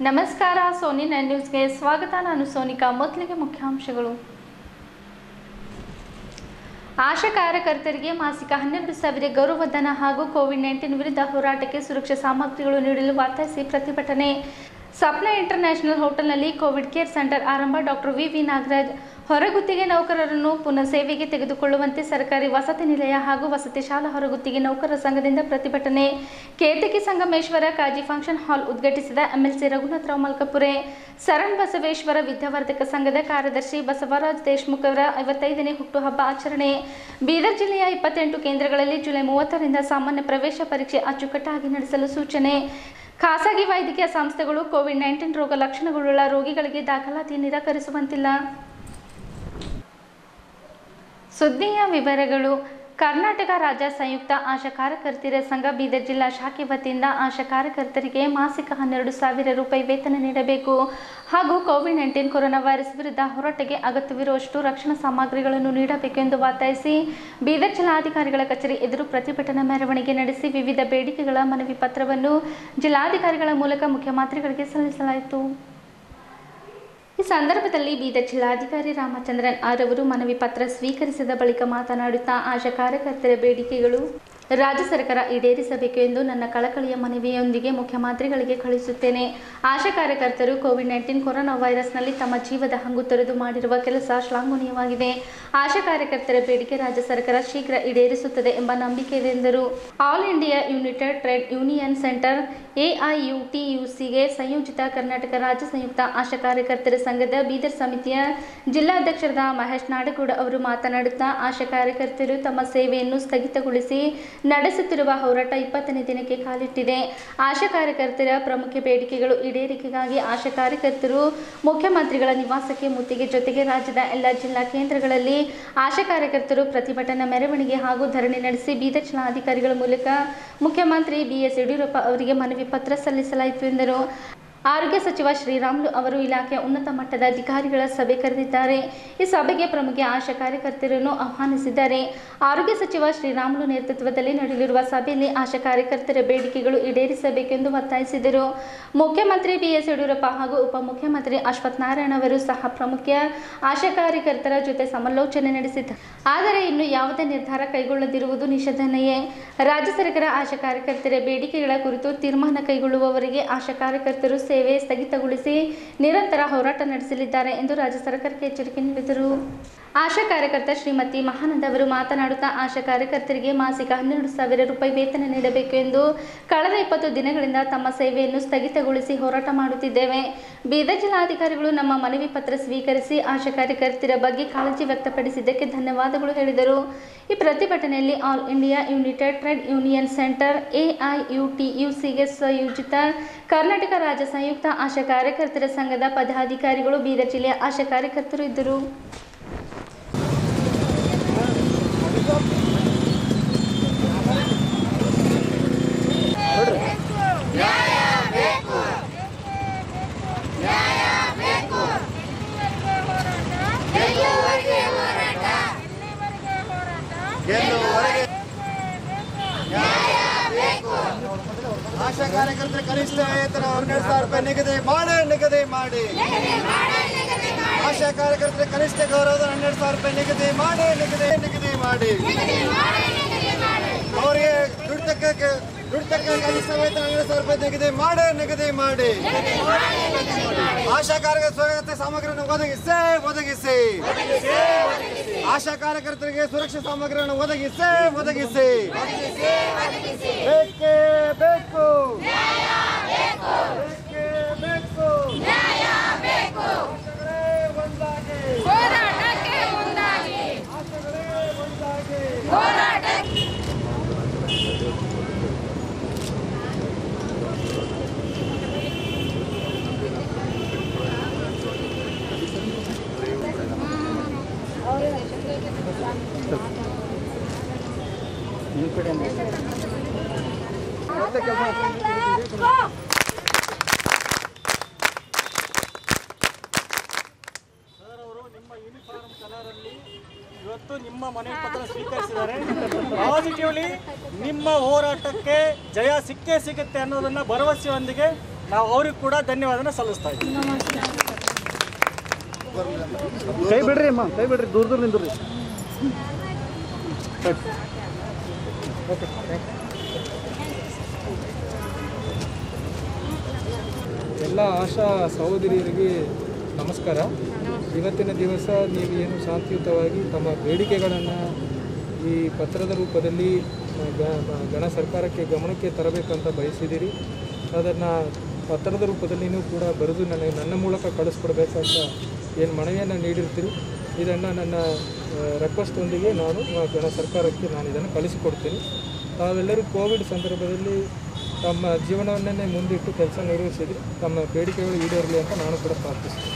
ನಮಸ್ಕಾರ Sony nine ನ್ಯೂಸ್ಗೆ ಸ್ವಾಗತ ನಾನು ಸೋನಿಕಾ ಮೊದಲಿಗೆ ಮುಖ್ಯಾಂಶಗಳು ಆಶಾ ಕಾರ್ಯಕರ್ತರಿಗೆ ಮಾಸಿಕ ಹನ್ನೆರಡು ಸಾವಿರ ಗೌರವಧನ ಹಾಗೂ ಕೋವಿಡ್ ನೈನ್ಟೀನ್ ವಿರುದ್ಧ ಹೋರಾಟಕ್ಕೆ ಸುರಕ್ಷಾ ಸಾಮಗ್ರಿಗಳು ನೀಡಲು ಒತ್ತಾಯಿಸಿ ಪ್ರತಿಭಟನೆ ಸಪ್ನ ಇಂಟರ್ನ್ಯಾಷನಲ್ ಹೋಟೆಲ್ನಲ್ಲಿ ಕೋವಿಡ್ ಕೇರ್ ಸೆಂಟರ್ ಆರಂಭ ಡಾಕ್ಟರ್ ವಿ ವಿ ನಾಗರಾಜ್ ಹೊರಗುತ್ತಿಗೆ ನೌಕರರನ್ನು ಪುನಃ ಸೇವೆಗೆ ತೆಗೆದುಕೊಳ್ಳುವಂತೆ ಸರ್ಕಾರಿ ವಸತಿ ನಿಲಯ ಹಾಗೂ ವಸತಿ ಶಾಲಾ ಹೊರಗುತ್ತಿಗೆ ನೌಕರರ ಸಂಘದಿಂದ ಪ್ರತಿಭಟನೆ ಕೇತಕಿ ಸಂಗಮೇಶ್ವರ ಕಾಜಿ ಫಂಕ್ಷನ್ ಹಾಲ್ ಉದ್ಘಾಟಿಸಿದ ಎಂಎಲ್ಸಿ ರಘುನಾಥರಾವ್ ಮಲ್ಕಪುರೆ ಶರಣ್ ಬಸವೇಶ್ವರ ವಿದ್ಯಾವರ್ಧಕ ಸಂಘದ ಕಾರ್ಯದರ್ಶಿ ಬಸವರಾಜ್ ದೇಶ್ಮುಖ್ ಅವರ ಐವತ್ತೈದನೇ ಹುಟ್ಟುಹಬ್ಬ ಆಚರಣೆ ಬೀದರ್ ಜಿಲ್ಲೆಯ ಇಪ್ಪತ್ತೆಂಟು ಕೇಂದ್ರಗಳಲ್ಲಿ ಜುಲೈ ಮೂವತ್ತರಿಂದ ಸಾಮಾನ್ಯ ಪ್ರವೇಶ ಪರೀಕ್ಷೆ ಅಚ್ಚುಕಟ್ಟಾಗಿ ನಡೆಸಲು ಸೂಚನೆ ಖಾಸಗಿ ವೈದ್ಯಕೀಯ ಸಂಸ್ಥೆಗಳು ಕೋವಿಡ್ ನೈನ್ಟೀನ್ ರೋಗ ಲಕ್ಷಣಗಳುಳ್ಳ ರೋಗಿಗಳಿಗೆ ದಾಖಲಾತಿ ನಿರಾಕರಿಸುವಂತಿಲ್ಲ ಸುದ್ದಿಯ ವಿವರಗಳು ಕರ್ನಾಟಕ ರಾಜ್ಯ ಸಂಯುಕ್ತ ಆಶಾ ಕಾರ್ಯಕರ್ತರ ಸಂಘ ಬೀದರ್ ಜಿಲ್ಲಾ ಶಾಖೆ ವತಿಯಿಂದ ಆಶಾ ಕಾರ್ಯಕರ್ತರಿಗೆ ಮಾಸಿಕ ಹನ್ನೆರಡು ಸಾವಿರ ರೂಪಾಯಿ ವೇತನ ನೀಡಬೇಕು ಹಾಗೂ ಕೋವಿಡ್ ನೈನ್ಟೀನ್ ಕೊರೋನಾ ವೈರಸ್ ವಿರುದ್ಧ ಹೋರಾಟಕ್ಕೆ ಅಗತ್ಯವಿರುವಷ್ಟು ರಕ್ಷಣಾ ಸಾಮಗ್ರಿಗಳನ್ನು ನೀಡಬೇಕೆಂದು ಒತ್ತಾಯಿಸಿ ಬೀದರ್ ಜಿಲ್ಲಾಧಿಕಾರಿಗಳ ಕಚೇರಿ ಎದುರು ಪ್ರತಿಭಟನಾ ಮೆರವಣಿಗೆ ನಡೆಸಿ ವಿವಿಧ ಬೇಡಿಕೆಗಳ ಮನವಿ ಪತ್ರವನ್ನು ಜಿಲ್ಲಾಧಿಕಾರಿಗಳ ಮೂಲಕ ಮುಖ್ಯಮಂತ್ರಿಗಳಿಗೆ ಸಲ್ಲಿಸಲಾಯಿತು ಈ ಸಂದರ್ಭದಲ್ಲಿ ಬೀದರ್ ಜಿಲ್ಲಾಧಿಕಾರಿ ರಾಮಚಂದ್ರನ್ ಆರ್ ಅವರು ಮನವಿ ಪತ್ರ ಸ್ವೀಕರಿಸಿದ ಬಳಿಕ ಮಾತನಾಡುತ್ತಾ ಆಶಾ ಕಾರ್ಯಕರ್ತರ ಬೇಡಿಕೆಗಳು ರಾಜ್ಯ ಸರ್ಕಾರ ಈಡೇರಿಸಬೇಕು ಎಂದು ನನ್ನ ಕಳಕಳಿಯ ಮನವಿಯೊಂದಿಗೆ ಮುಖ್ಯಮಂತ್ರಿಗಳಿಗೆ ಕಳಿಸುತ್ತೇನೆ ಆಶಾ ಕಾರ್ಯಕರ್ತರು ಕೋವಿಡ್ ನೈನ್ಟೀನ್ ಕೊರೋನಾ ವೈರಸ್ನಲ್ಲಿ ತಮ್ಮ ಜೀವದ ಹಂಗು ತೊರೆದು ಮಾಡಿರುವ ಕೆಲಸ ಶ್ಲಾಘನೀಯವಾಗಿದೆ ಆಶಾ ಕಾರ್ಯಕರ್ತರ ಬೇಡಿಕೆ ರಾಜ್ಯ ಸರ್ಕಾರ ಶೀಘ್ರ ಈಡೇರಿಸುತ್ತದೆ ಎಂಬ ನಂಬಿಕೆ ಇದೆ ಎಂದರು All India United Trade Union Centre ಎಐಯುಟಿಯುಸಿಗೆ ಸಂಯೋಜಿತ ಕರ್ನಾಟಕ ರಾಜ್ಯ ಸಂಯುಕ್ತ ಆಶಾ ಕಾರ್ಯಕರ್ತರ ಸಂಘದ ಬೀದರ್ ಸಮಿತಿಯ ಜಿಲ್ಲಾಧ್ಯಕ್ಷರಾದ ಮಹೇಶ್ ನಾಡಗೌಡ ಅವರು ಮಾತನಾಡುತ್ತಾ ಆಶಾ ಕಾರ್ಯಕರ್ತರು ತಮ್ಮ ಸೇವೆಯನ್ನು ಸ್ಥಗಿತಗೊಳಿಸಿ ನಡೆಸುತ್ತಿರುವ ಹೋರಾಟ ಇಪ್ಪತ್ತನೇ ದಿನಕ್ಕೆ ಕಾಲಿಟ್ಟಿದೆ ಆಶಾ ಕಾರ್ಯಕರ್ತರ ಪ್ರಮುಖ ಬೇಡಿಕೆಗಳು ಈಡೇರಿಕೆಗಾಗಿ ಆಶಾ ಕಾರ್ಯಕರ್ತರು ಮುಖ್ಯಮಂತ್ರಿಗಳ ನಿವಾಸಕ್ಕೆ ಮುತ್ತಿಗೆ ಜೊತೆಗೆ ರಾಜ್ಯದ ಎಲ್ಲ ಜಿಲ್ಲಾ ಕೇಂದ್ರಗಳಲ್ಲಿ ಆಶಾ ಕಾರ್ಯಕರ್ತರು ಪ್ರತಿಭಟನಾ ಮೆರವಣಿಗೆ ಹಾಗೂ ಧರಣಿ ನಡೆಸಿ ಬೀದರ್ ಜಿಲ್ಲಾಧಿಕಾರಿಗಳ ಮೂಲಕ ಮುಖ್ಯಮಂತ್ರಿ ಬಿಎಸ್ ಯಡಿಯೂರಪ್ಪ ಅವರಿಗೆ ಮನವಿ ಪತ್ರ ಸಲ್ಲಿಸಲಾಯಿತು ಎಂದರು ಆರೋಗ್ಯ ಸಚಿವ ಶ್ರೀರಾಮುಲು ಅವರು ಇಲಾಖೆಯ ಉನ್ನತ ಮಟ್ಟದ ಅಧಿಕಾರಿಗಳ ಸಭೆ ಕರೆದಿದ್ದಾರೆ ಈ ಸಭೆಗೆ ಪ್ರಮುಖ ಆಶಾ ಕಾರ್ಯಕರ್ತರನ್ನು ಆಹ್ವಾನಿಸಿದ್ದಾರೆ ಆರೋಗ್ಯ ಸಚಿವ ಶ್ರೀರಾಮುಲು ನೇತೃತ್ವದಲ್ಲಿ ನಡೆಯಲಿರುವ ಸಭೆಯಲ್ಲಿ ಆಶಾ ಕಾರ್ಯಕರ್ತರ ಬೇಡಿಕೆಗಳು ಈಡೇರಿಸಬೇಕೆಂದು ಒತ್ತಾಯಿಸಿದರು ಮುಖ್ಯಮಂತ್ರಿ ಬಿಎಸ್ ಯಡಿಯೂರಪ್ಪ ಹಾಗೂ ಉಪಮುಖ್ಯಮಂತ್ರಿ ಅಶ್ವಥ್ ನಾರಾಯಣ ಅವರು ಸಹ ಪ್ರಮುಖ ಆಶಾ ಕಾರ್ಯಕರ್ತರ ಜೊತೆ ಸಮಾಲೋಚನೆ ನಡೆಸಿದ್ದಾರೆ ಆದರೆ ಇನ್ನು ಯಾವುದೇ ನಿರ್ಧಾರ ಕೈಗೊಳ್ಳದಿರುವುದು ನಿಷೇಧನೆಯೇ ರಾಜ್ಯ ಸರ್ಕಾರ ಆಶಾ ಕಾರ್ಯಕರ್ತರ ಬೇಡಿಕೆಗಳ ಕುರಿತು ತೀರ್ಮಾನ ಕೈಗೊಳ್ಳುವವರೆಗೆ ಆಶಾ ಕಾರ್ಯಕರ್ತರು ಸೇವೆ ಸ್ಥಗಿತಗೊಳಿಸಿ ನಿರಂತರ ಹೋರಾಟ ನಡೆಸಲಿದ್ದಾರೆ ಎಂದು ರಾಜ್ಯ ಸರ್ಕಾರಕ್ಕೆ ಎಚ್ಚರಿಕೆ ನೀಡಿದರು ಆಶಾ ಕಾರ್ಯಕರ್ತ ಶ್ರೀಮತಿ ಮಹಾನಂದ ಅವರು ಮಾತನಾಡುತ್ತಾ ಆಶಾ ಕಾರ್ಯಕರ್ತರಿಗೆ ಮಾಸಿಕ ಹನ್ನೆರಡು ಸಾವಿರ ರೂಪಾಯಿ ವೇತನ ನೀಡಬೇಕು ಎಂದು ಕಳೆದ ಇಪ್ಪತ್ತು ದಿನಗಳಿಂದ ತಮ್ಮ ಸೇವೆಯನ್ನು ಸ್ಥಗಿತಗೊಳಿಸಿ ಹೋರಾಟ ಮಾಡುತ್ತಿದ್ದೇವೆ ಬೀದರ್ ಜಿಲ್ಲಾಧಿಕಾರಿಗಳು ನಮ್ಮ ಮನವಿ ಪತ್ರ ಸ್ವೀಕರಿಸಿ ಆಶಾ ಕಾರ್ಯಕರ್ತರ ಬಗ್ಗೆ ಕಾಳಜಿ ವ್ಯಕ್ತಪಡಿಸಿದ್ದಕ್ಕೆ ಧನ್ಯವಾದಗಳು ಹೇಳಿದರು ಈ ಪ್ರತಿಭಟನೆಯಲ್ಲಿ All India United Trade Union Centre ಎಐಯುಟಿಯುಸಿಗೆ ಸಂಯೋಜಿತ ಕರ್ನಾಟಕ ರಾಜ್ಯ ಸಂಯುಕ್ತ ಆಶಾ ಕಾರ್ಯಕರ್ತರ ಸಂಘದ ಪದಾಧಿಕಾರಿಗಳು ಬೀದರ್ ಜಿಲ್ಲೆಯ ಆಶಾ ಕಾರ್ಯಕರ್ತರು ಇದ್ದರು ಆಶಾ ಕಾರ್ಯಕರ್ತರ ಕನಿಷ್ಠ ವೇತನ ಹನ್ನೆರಡು ಸಾವಿರ ರೂಪಾಯಿ ನಿಗದಿ ಮಾಡಿ ನಿಗದಿ ಮಾಡಿ ಆಶಾ ಕಾರ್ಯಕರ್ತರ ಕನಿಷ್ಠ ಗೌರವದ ಹನ್ನೆರಡು ಸಾವಿರ ರೂಪಾಯಿ ನಿಗದಿ ಮಾಡಿ ನಿಗದಿ ನಿಗದಿ ಮಾಡಿ ಅವರಿಗೆ ದುಡಿತಕ್ಕೆ ದುಡಿತಕ್ಕೆ ಕನಿಷ್ಠ ವೇತನ ಹನ್ನೆರಡು ಸಾವಿರ ರೂಪಾಯಿ ನಿಗದಿ ಮಾಡಿ ನಿಗದಿ ಮಾಡಿ ಆಶಾ ಕಾರ್ಯಕರ್ತರ ಸ್ವಾಗತ ಸಾಮಗ್ರಿಯನ್ನು ಒದಗಿಸಿ ಒದಗಿಸಿ ಆಶಾ ಕಾರ್ಯಕರ್ತರಿಗೆ ಸುರಕ್ಷಾ ಸಾಮಗ್ರಿಯನ್ನು ಒದಗಿಸಿ ಒದಗಿಸಿ ಬೇಕೇ ಬೇಕು ಬೇಕೇ ಬೇಕು ಆಶೆಗಳೇ ಒಂದಾಗಿ ಹೋರಾಟಕ್ಕೆ ಮುಂದಾಗಿ ಆಶೆಗಳೇ ಒಂದಾಗಿ ಹೋರಾಟ ಸರ್ ಅವರು ನಿಮ್ಮ ಯೂನಿಫಾರ್ಮ್ ಕಲರ್ ಅಲ್ಲಿ ಇವತ್ತು ನಿಮ್ಮ ಮನೆ ಪತ್ರ ಸ್ವೀಕರಿಸಿದ್ದಾರೆ ಪಾಸಿಟಿವ್ಲಿ ನಿಮ್ಮ ಹೋರಾಟಕ್ಕೆ ಜಯ ಸಿಕ್ಕೇ ಸಿಗುತ್ತೆ ಅನ್ನೋದನ್ನ ಭರವಸೆಯೊಂದಿಗೆ ನಾವು ಅವ್ರಿಗೆ ಕೂಡ ಧನ್ಯವಾದನ ಸಲ್ಲಿಸ್ತಾ ಇದ್ದೀವಿ ಕೈ ಬಿಡ್ರಿ ಅಮ್ಮ ಕೈ ಬಿಡ್ರಿ ದೂರ ದೂರ ನಿಂದ್ರಿ ಎಲ್ಲ ಆಶಾ ಸಹೋದರಿಯರಿಗೆ ನಮಸ್ಕಾರ ಇವತ್ತಿನ ದಿವಸ ನೀವು ಏನು ಶಾಂತಿಯುತವಾಗಿ ತಮ್ಮ ಬೇಡಿಕೆಗಳನ್ನು ಈ ಪತ್ರದ ರೂಪದಲ್ಲಿ ಗ- ಗಣ ಸರ್ಕಾರಕ್ಕೆ ಗಮನಕ್ಕೆ ತರಬೇಕಂತ ಬಯಸಿದ್ದೀರಿ ಅದನ್ನು ಪತ್ರದ ರೂಪದಲ್ಲಿ ನೀವು ಕೂಡ ಬರೆದು ನನಗೆ ನನ್ನ ಮೂಲಕ ಕಳಿಸ್ಕೊಡ್ಬೇಕಂತ ಏನು ಮನವಿಯನ್ನು ನೀಡಿರ್ತೀರಿ ಇದನ್ನು ನನ್ನ ರಿಕ್ವೆಸ್ಟೊಂದಿಗೆ ನಾನು ಆ ಗಣ ಸರ್ಕಾರಕ್ಕೆ ನಾನು ಇದನ್ನು ಕಳಿಸಿಕೊಡ್ತೀನಿ ತಾವೆಲ್ಲರೂ ಕೋವಿಡ್ ಸಂದರ್ಭದಲ್ಲಿ ತಮ್ಮ ಜೀವನವನ್ನೇ ಮುಂದಿಟ್ಟು ಕೆಲಸ ನಿರ್ವಹಿಸಿದ್ರಿ ತಮ್ಮ ಬೇಡಿಕೆಗಳು ಈಡೇರಲಿ ಅಂತ ನಾನು ಕೂಡ ಪ್ರಾರ್ಥಿಸ್ತೀನಿ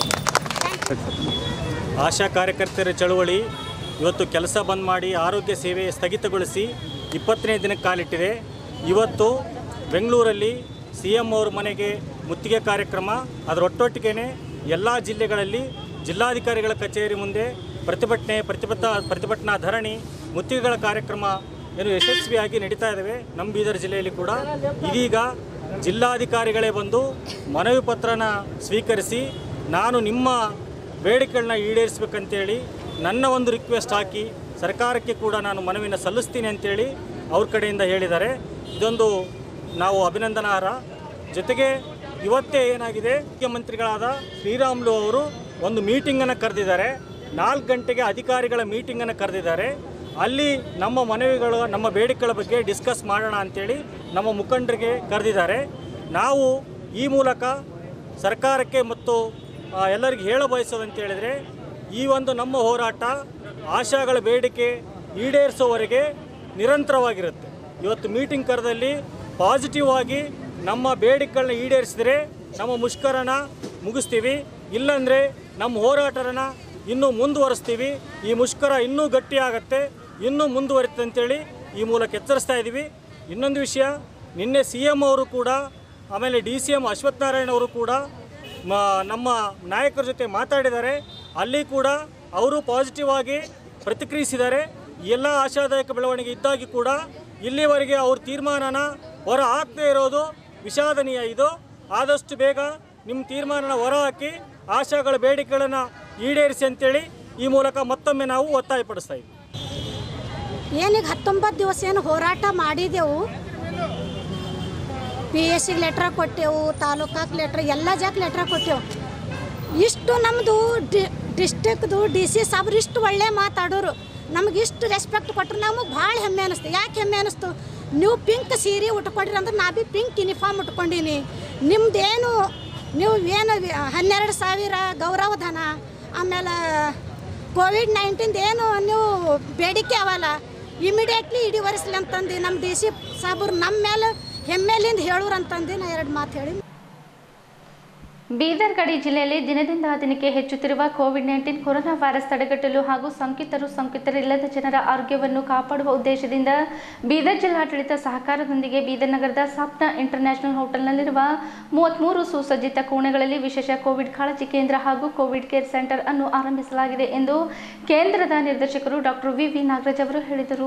ಧನ್ಯವಾದ ಆಶಾ ಕಾರ್ಯಕರ್ತರ ಚಳುವಳಿ ಇವತ್ತು ಕೆಲಸ ಬಂದ್ ಮಾಡಿ ಆರೋಗ್ಯ ಸೇವೆ ಸ್ಥಗಿತಗೊಳಿಸಿ ಇಪ್ಪತ್ತನೇ ದಿನಕ್ಕೆ ಕಾಲಿಟ್ಟಿದೆ ಇವತ್ತು ಬೆಂಗಳೂರಲ್ಲಿ ಸಿ ಎಂ ಅವ್ರ ಮನೆಗೆ ಮುತ್ತಿಗೆ ಕಾರ್ಯಕ್ರಮ ಅದರೊಟ್ಟೊಟ್ಟಿಗೆ ಎಲ್ಲ ಜಿಲ್ಲೆಗಳಲ್ಲಿ ಜಿಲ್ಲಾಧಿಕಾರಿಗಳ ಕಚೇರಿ ಮುಂದೆ ಪ್ರತಿಭಟನೆ ಪ್ರತಿಭಟ ಪ್ರತಿಭಟನಾ ಧರಣಿ ಮುತ್ತಿಗೆಗಳ ಕಾರ್ಯಕ್ರಮ ಏನು ಯಶಸ್ವಿಯಾಗಿ ನಡೀತಾ ಇದ್ದಾವೆ ನಮ್ಮ ಬೀದರ್ ಜಿಲ್ಲೆಯಲ್ಲಿ ಕೂಡ ಇದೀಗ ಜಿಲ್ಲಾಧಿಕಾರಿಗಳೇ ಬಂದು ಮನವಿ ಪತ್ರನ ಸ್ವೀಕರಿಸಿ ನಾನು ನಿಮ್ಮ ಬೇಡಿಕೆಗಳನ್ನ ಈಡೇರಿಸ್ಬೇಕಂತೇಳಿ ನನ್ನ ಒಂದು ರಿಕ್ವೆಸ್ಟ್ ಹಾಕಿ ಸರ್ಕಾರಕ್ಕೆ ಕೂಡ ನಾನು ಮನವಿನ ಸಲ್ಲಿಸ್ತೀನಿ ಅಂತೇಳಿ ಅವ್ರ ಕಡೆಯಿಂದ ಹೇಳಿದ್ದಾರೆ ಇದೊಂದು ನಾವು ಅಭಿನಂದನಾರ್ಹ ಜೊತೆಗೆ ಇವತ್ತೇ ಏನಾಗಿದೆ ಮುಖ್ಯಮಂತ್ರಿಗಳಾದ ಶ್ರೀರಾಮುಲು ಅವರು ಒಂದು ಮೀಟಿಂಗನ್ನು ಕರೆದಿದ್ದಾರೆ ನಾಲ್ಕು ಗಂಟೆಗೆ ಅಧಿಕಾರಿಗಳ ಮೀಟಿಂಗನ್ನು ಕರೆದಿದ್ದಾರೆ ಅಲ್ಲಿ ನಮ್ಮ ಮನವಿಗಳು ನಮ್ಮ ಬೇಡಿಕೆಗಳ ಬಗ್ಗೆ ಡಿಸ್ಕಸ್ ಮಾಡೋಣ ಅಂತೇಳಿ ನಮ್ಮ ಮುಖಂಡರಿಗೆ ಕರೆದಿದ್ದಾರೆ ನಾವು ಈ ಮೂಲಕ ಸರ್ಕಾರಕ್ಕೆ ಮತ್ತು ಆ, ಎಲ್ಲರಿಗೆ ಹೇಳ ಬಯಸೋದಂತ ಹೇಳಿದರೆ ಈ ಒಂದು ನಮ್ಮ ಹೋರಾಟ ಆಶಾಗಳ ಬೇಡಿಕೆ ಈಡೇರಿಸೋವರೆಗೆ ನಿರಂತರವಾಗಿರುತ್ತೆ ಇವತ್ತು ಮೀಟಿಂಗ್ ಕರೆದಲ್ಲಿ ಪಾಸಿಟಿವ್ ಆಗಿ ನಮ್ಮ ಬೇಡಿಕೆಗಳನ್ನ ಈಡೇರಿಸಿದರೆ ನಮ್ಮ ಮುಷ್ಕರನ ಮುಗಿಸ್ತೀವಿ ಇಲ್ಲಾಂದರೆ ನಮ್ಮ ಹೋರಾಟನ ಇನ್ನೂ ಮುಂದುವರಿಸ್ತೀವಿ ಈ ಮುಷ್ಕರ ಇನ್ನೂ ಗಟ್ಟಿಯಾಗತ್ತೆ ಇನ್ನೂ ಮುಂದುವರಿಯುತ್ತೆ ಅಂತೇಳಿ ಈ ಮೂಲಕ ಎಚ್ಚರಿಸ್ತಾ ಇದ್ದೀವಿ ಇನ್ನೊಂದು ವಿಷಯ ನಿನ್ನೆ ಸಿ ಎಮ್ ಅವರು ಕೂಡ ಆಮೇಲೆ ಡಿ ಸಿ ಎಮ್ ಅಶ್ವತ್ಥನಾರಾಯಣ ಅವರು ಕೂಡ ಮ- ನಮ್ಮ ನಾಯಕರ ಜೊತೆ ಮಾತಾಡಿದ್ದಾರೆ ಅಲ್ಲಿ ಕೂಡ ಅವರು ಪಾಸಿಟಿವ್ ಆಗಿ ಪ್ರತಿಕ್ರಿಯಿಸಿದ್ದಾರೆ ಎಲ್ಲ ಆಶಾದಾಯಕ ಬೆಳವಣಿಗೆ ಇದ್ದಾಗಿ ಕೂಡ ಇಲ್ಲಿವರೆಗೆ ಅವ್ರ ತೀರ್ಮಾನನ ಹೊರ ಹಾಕದೇ ಇರೋದು ವಿಷಾದನೀಯ ಇದು ಆದಷ್ಟು ಬೇಗ ನಿಮ್ಮ ತೀರ್ಮಾನನ ಹೊರಹಾಕಿ ಆಶಾಗಳ ಬೇಡಿಕೆಗಳನ್ನು ಈಡೇರಿಸಿ ಅಂತೇಳಿ ಈ ಮೂಲಕ ಮತ್ತೊಮ್ಮೆ ನಾವು ಒತ್ತಾಯಪಡಿಸ್ತಾ ಇದ್ದೀವಿ ಏನೀಗ ಹತ್ತೊಂಬತ್ತು ದಿವಸ ಏನು ಹೋರಾಟ ಮಾಡಿದೆವು ಪಿ ಎಸ್ ಸಿಗೆ ಲೆಟ್ರ ಕೊಟ್ಟೆವು ತಾಲೂಕಾಕ್ ಲೆಟ್ರ್ ಎಲ್ಲ ಜಾಕ್ ಲೆಟ್ರ ಕೊಟ್ಟೆವು ಇಷ್ಟು ನಮ್ಮದು ಡಿ ಡಿಸ್ಟಿಕ್ದು ಡಿ ಸಿ ಸಾಬ್ರು ಇಷ್ಟು ಒಳ್ಳೆ ಮಾತಾಡೋರು ನಮ್ಗೆ ಇಷ್ಟು ರೆಸ್ಪೆಕ್ಟ್ ಕೊಟ್ಟರು ನಮಗೆ ಭಾಳ ಹೆಮ್ಮೆ ಅನಿಸ್ತು ಯಾಕೆ ಹೆಮ್ಮೆ ಅನಿಸ್ತು ನೀವು ಪಿಂಕ್ ಸೀರೆ ಉಟ್ಕೊಂಡಿರಿ ಅಂದ್ರೆ ನಾ ಬಿ ಪಿಂಕ್ ಯೂನಿಫಾರ್ಮ್ ಉಟ್ಕೊಂಡೀನಿ ನಿಮ್ದೇನು ನೀವು ಏನು ಹನ್ನೆರಡು ಸಾವಿರ ಗೌರವಧನ ಆಮೇಲೆ ಕೋವಿಡ್ ನೈನ್ಟೀನ್ದು ಏನು ನೀವು ಬೇಡಿಕೆ ಅವಲ್ಲ ಇಮಿಡಿಯೇಟ್ಲಿ ಈಡೇರಿಸ್ಲಿ ಅಂತಂದು ನಮ್ಮ ಡಿ ಸಿ ಸಾಬ್ರು ನಮ್ಮ ಮೇಲೆ ಹೆಮ್ಮೆಲಿಂದ ಹೇಳೋರು ಅಂತಂದು ನಾ ಎರಡು ಮಾತು ಹೇಳಿ ಬೀದರ್ ಗಡಿ ಜಿಲ್ಲೆಯಲ್ಲಿ ದಿನದಿಂದ ದಿನಕ್ಕೆ ಹೆಚ್ಚುತ್ತಿರುವ ಕೋವಿಡ್ ನೈನ್ಟೀನ್ ಕೊರೋನಾ ವೈರಸ್ ತಡೆಗಟ್ಟಲು ಹಾಗೂ ಸೋಂಕಿತರು ಸೋಂಕಿತರಿಲ್ಲದ ಜನರ ಆರೋಗ್ಯವನ್ನು ಕಾಪಾಡುವ ಉದ್ದೇಶದಿಂದ ಬೀದರ್ ಜಿಲ್ಲಾಡಳಿತ ಸಹಕಾರದೊಂದಿಗೆ ಬೀದರ್ ನಗರದ ಸಪ್ನ ಇಂಟರ್ನ್ಯಾಷನಲ್ ಹೋಟೆಲ್ನಲ್ಲಿರುವ ಮೂವತ್ತ್ಮೂರು ಸುಸಜ್ಜಿತ ಕೋಣೆಗಳಲ್ಲಿ ವಿಶೇಷ ಕೋವಿಡ್ ಕಾಳಜಿ ಕೇಂದ್ರ ಹಾಗೂ ಕೋವಿಡ್ ಕೇರ್ ಸೆಂಟರ್ ಅನ್ನು ಆರಂಭಿಸಲಾಗಿದೆ ಎಂದು ಕೇಂದ್ರದ ನಿರ್ದೇಶಕರು ಡಾಕ್ಟರ್ ವಿ ವಿ ನಾಗರಾಜ್ ಅವರು ಹೇಳಿದರು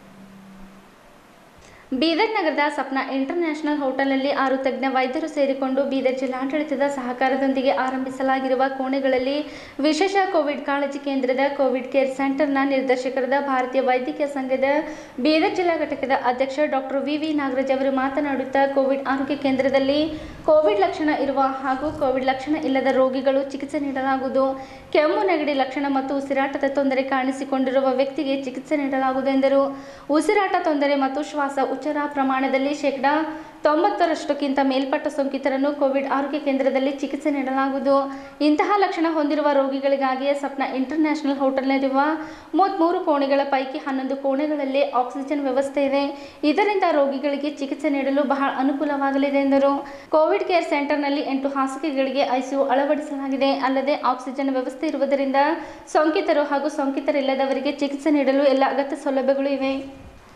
ಬೀದರ್ ನಗರದ ಸಪ್ನಾ ಇಂಟರ್ನ್ಯಾಷನಲ್ ಹೋಟೆಲ್ನಲ್ಲಿ ಆರು ತಜ್ಞ ವೈದ್ಯರು ಸೇರಿಕೊಂಡು ಬೀದರ್ ಜಿಲ್ಲಾಡಳಿತದ ಸಹಕಾರದೊಂದಿಗೆ ಆರಂಭಿಸಲಾಗಿರುವ ಕೋಣೆಗಳಲ್ಲಿ ವಿಶೇಷ ಕೋವಿಡ್ ಕಾಳಜಿ ಕೇಂದ್ರದ ಕೋವಿಡ್ ಕೇರ್ ಸೆಂಟರ್ನ ನಿರ್ದೇಶಕರಾದ ಭಾರತೀಯ ವೈದ್ಯಕೀಯ ಸಂಘದ ಬೀದರ್ ಜಿಲ್ಲಾ ಘಟಕದ ಅಧ್ಯಕ್ಷ ಡಾಕ್ಟರ್ ವಿ ವಿ ನಾಗರಾಜ್ ಅವರು ಮಾತನಾಡುತ್ತಾ ಕೋವಿಡ್ ಆರೋಗ್ಯ ಕೇಂದ್ರದಲ್ಲಿ ಕೋವಿಡ್ ಲಕ್ಷಣ ಇರುವ ಹಾಗೂ ಕೋವಿಡ್ ಲಕ್ಷಣ ಇಲ್ಲದ ರೋಗಿಗಳು ಚಿಕಿತ್ಸೆ ನೀಡಲಾಗುವುದು ಕೆಮ್ಮು ನೆಗಡಿ ಲಕ್ಷಣ ಮತ್ತು ಉಸಿರಾಟದ ತೊಂದರೆ ಕಾಣಿಸಿಕೊಂಡಿರುವ ವ್ಯಕ್ತಿಗೆ ಚಿಕಿತ್ಸೆ ನೀಡಲಾಗುವುದು ಎಂದರು ಉಸಿರಾಟ ತೊಂದರೆ ಮತ್ತು ಶ್ವಾಸ ಉಚ್ಚರ ಪ್ರಮಾಣದಲ್ಲಿ ಶೇಕಡಾ ತೊಂಬತ್ತರಷ್ಟಕ್ಕಿಂತ ಮೇಲ್ಪಟ್ಟ ಸೋಂಕಿತರನ್ನು ಕೋವಿಡ್ ಆರೋಗ್ಯ ಕೇಂದ್ರದಲ್ಲಿ ಚಿಕಿತ್ಸೆ ನೀಡಲಾಗುವುದು ಇಂತಹ ಲಕ್ಷಣ ಹೊಂದಿರುವ ರೋಗಿಗಳಿಗಾಗಿಯೇ ಸಪ್ನ ಇಂಟರ್ನ್ಯಾಷನಲ್ ಹೋಟೆಲ್ನಲ್ಲಿರುವ ಮೂವತ್ತ್ಮೂರು ಕೋಣೆಗಳ ಪೈಕಿ ಹನ್ನೊಂದು ಕೋಣೆಗಳಲ್ಲಿ ಆಕ್ಸಿಜನ್ ವ್ಯವಸ್ಥೆ ಇದೆ ಇದರಿಂದ ರೋಗಿಗಳಿಗೆ ಚಿಕಿತ್ಸೆ ನೀಡಲು ಬಹಳ ಅನುಕೂಲವಾಗಲಿದೆ ಎಂದರು ಕೋವಿಡ್ ಕೇರ್ ಸೆಂಟರ್ನಲ್ಲಿ ಎಂಟು ಹಾಸಿಗೆಗಳಿಗೆ ಐಸಿಯು ಅಳವಡಿಸಲಾಗಿದೆ ಅಲ್ಲದೆ ಆಕ್ಸಿಜನ್ ವ್ಯವಸ್ಥೆ ಇರುವುದರಿಂದ ಸೋಂಕಿತರು ಹಾಗೂ ಸೋಂಕಿತರಿಲ್ಲದವರಿಗೆ ಚಿಕಿತ್ಸೆ ನೀಡಲು ಎಲ್ಲ ಅಗತ್ಯ ಸೌಲಭ್ಯಗಳು ಇವೆ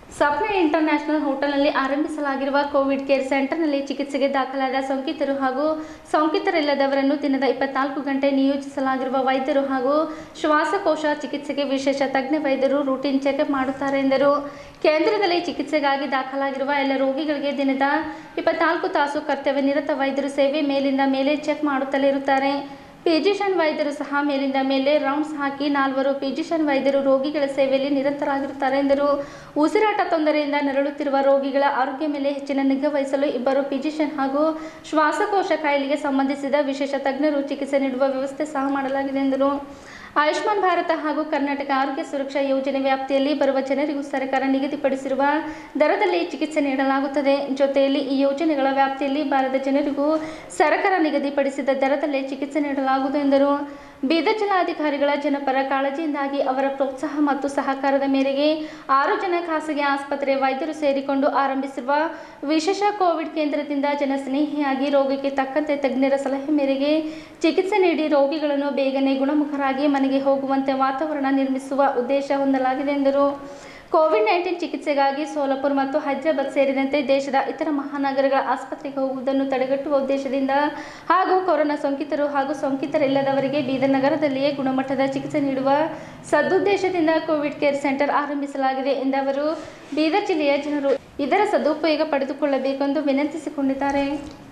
ಸಪ್ನೆ ಇಂಟರ್ನ್ಯಾಷನಲ್ ಹೋಟೆಲ್ನಲ್ಲಿ ಆರಂಭಿಸಲಾಗಿರುವ ಕೋವಿಡ್ ಕೇರ್ ಸೆಂಟರ್ನಲ್ಲಿ ಚಿಕಿತ್ಸೆಗೆ ದಾಖಲಾದ ಸೋಂಕಿತರು ಹಾಗೂ ಸೋಂಕಿತರಿಲ್ಲದವರನ್ನು ದಿನದ ಇಪ್ಪತ್ನಾಲ್ಕು ಗಂಟೆ ನಿಯೋಜಿಸಲಾಗಿರುವ ವೈದ್ಯರು ಹಾಗೂ ಶ್ವಾಸಕೋಶ ಚಿಕಿತ್ಸೆಗೆ ವಿಶೇಷ ತಜ್ಞ ವೈದ್ಯರು ರೂಟೀನ್ ಚೆಕಪ್ ಮಾಡುತ್ತಾರೆ ಎಂದರು ಕೇಂದ್ರದಲ್ಲಿ ಚಿಕಿತ್ಸೆಗಾಗಿ ದಾಖಲಾಗಿರುವ ಎಲ್ಲ ರೋಗಿಗಳಿಗೆ ದಿನದ ಇಪ್ಪತ್ನಾಲ್ಕು ತಾಸು ಕರ್ತವ್ಯ ನಿರತ ವೈದ್ಯರು ಸೇವೆ ಮೇಲಿಂದ ಮೇಲೆ ಚೆಕ್ ಮಾಡುತ್ತಲೇ ಇರುತ್ತಾರೆ ಪಿಜಿಷನ್ ವೈದ್ಯರು ಸಹ ಮೇಲಿಂದ ಮೇಲೆ ರೌಂಡ್ಸ್ ಹಾಕಿ ನಾಲ್ವರು ಪಿಜಿಷನ್ ವೈದ್ಯರು ರೋಗಿಗಳ ಸೇವೆಯಲ್ಲಿ ನಿರಂತರಾಗಿರುತ್ತಾರೆ ಎಂದರು ಉಸಿರಾಟ ತೊಂದರೆಯಿಂದ ನರಳುತ್ತಿರುವ ರೋಗಿಗಳ ಆರೋಗ್ಯ ಮೇಲೆ ಹೆಚ್ಚಿನ ನಿಗಾ ವಹಿಸಲು ಇಬ್ಬರು ಪಿಜಿಷನ್ ಹಾಗೂ ಶ್ವಾಸಕೋಶ ಕಾಯಿಲೆಗೆ ಸಂಬಂಧಿಸಿದ ವಿಶೇಷ ತಜ್ಞರು ಚಿಕಿತ್ಸೆ ನೀಡುವ ವ್ಯವಸ್ಥೆ ಸಹ ಮಾಡಲಾಗಿದೆ ಎಂದರು ಆಯುಷ್ಮಾನ್ ಭಾರತ ಹಾಗೂ ಕರ್ನಾಟಕ ಆರೋಗ್ಯ ಸುರಕ್ಷಾ ಯೋಜನೆ ವ್ಯಾಪ್ತಿಯಲ್ಲಿ ಬರುವ ಜನರಿಗೂ ಸರ್ಕಾರ ನಿಗದಿಪಡಿಸಿರುವ ದರದಲ್ಲಿ ಚಿಕಿತ್ಸೆ ನೀಡಲಾಗುತ್ತದೆ ಜೊತೆಯಲ್ಲಿ ಈ ಯೋಜನೆಗಳ ವ್ಯಾಪ್ತಿಯಲ್ಲಿ ಬಾರದ ಜನರಿಗೂ ಸರ್ಕಾರ ನಿಗದಿಪಡಿಸಿದ ದರದಲ್ಲೇ ಚಿಕಿತ್ಸೆ ನೀಡಲಾಗುವುದು ಎಂದರು ಬೀದರ್ ಜಿಲ್ಲಾಧಿಕಾರಿಗಳ ಜನಪರ ಕಾಳಜಿಯಿಂದಾಗಿ ಅವರ ಪ್ರೋತ್ಸಾಹ ಮತ್ತು ಸಹಕಾರದ ಮೇರೆಗೆ ಆರು ಜನ ಖಾಸಗಿ ಆಸ್ಪತ್ರೆ ವೈದ್ಯರು ಸೇರಿಕೊಂಡು ಆರಂಭಿಸಿರುವ ವಿಶೇಷ ಕೋವಿಡ್ ಕೇಂದ್ರದಿಂದ ಜನಸ್ನೇಹಿಯಾಗಿ ರೋಗಕ್ಕೆ ತಕ್ಕಂತೆ ತಜ್ಞರ ಸಲಹೆ ಮೇರೆಗೆ ಚಿಕಿತ್ಸೆ ನೀಡಿ ರೋಗಿಗಳನ್ನು ಬೇಗನೆ ಗುಣಮುಖರಾಗಿ ಮನೆಗೆ ಹೋಗುವಂತೆ ವಾತಾವರಣ ನಿರ್ಮಿಸುವ ಉದ್ದೇಶ ಹೊಂದಲಾಗಿದೆ ಎಂದರು ಕೋವಿಡ್ ನೈನ್ಟೀನ್ ಚಿಕಿತ್ಸೆಗಾಗಿ ಸೋಲಾಪುರ್ ಮತ್ತು ಹೈದರಾಬಾದ್ ಸೇರಿದಂತೆ ದೇಶದ ಇತರ ಮಹಾನಗರಗಳ ಆಸ್ಪತ್ರೆಗೆ ಹೋಗುವುದನ್ನು ತಡೆಗಟ್ಟುವ ಉದ್ದೇಶದಿಂದ ಹಾಗೂ ಕೊರೋನಾ ಸೋಂಕಿತರು ಹಾಗೂ ಸೋಂಕಿತರಿಲ್ಲದವರಿಗೆ ಬೀದರ್ ನಗರದಲ್ಲಿಯೇ ಗುಣಮಟ್ಟದ ಚಿಕಿತ್ಸೆ ನೀಡುವ ಸದುದ್ದೇಶದಿಂದ ಕೋವಿಡ್ ಕೇರ್ ಸೆಂಟರ್ ಆರಂಭಿಸಲಾಗಿದೆ ಎಂದ ಅವರು ಬೀದರ್ ಜಿಲ್ಲೆಯ ಜನರು ಇದರ ಸದುಪಯೋಗ ಪಡೆದುಕೊಳ್ಳಬೇಕೆಂದು ವಿನಂತಿಸಿಕೊಂಡಿದ್ದಾರೆ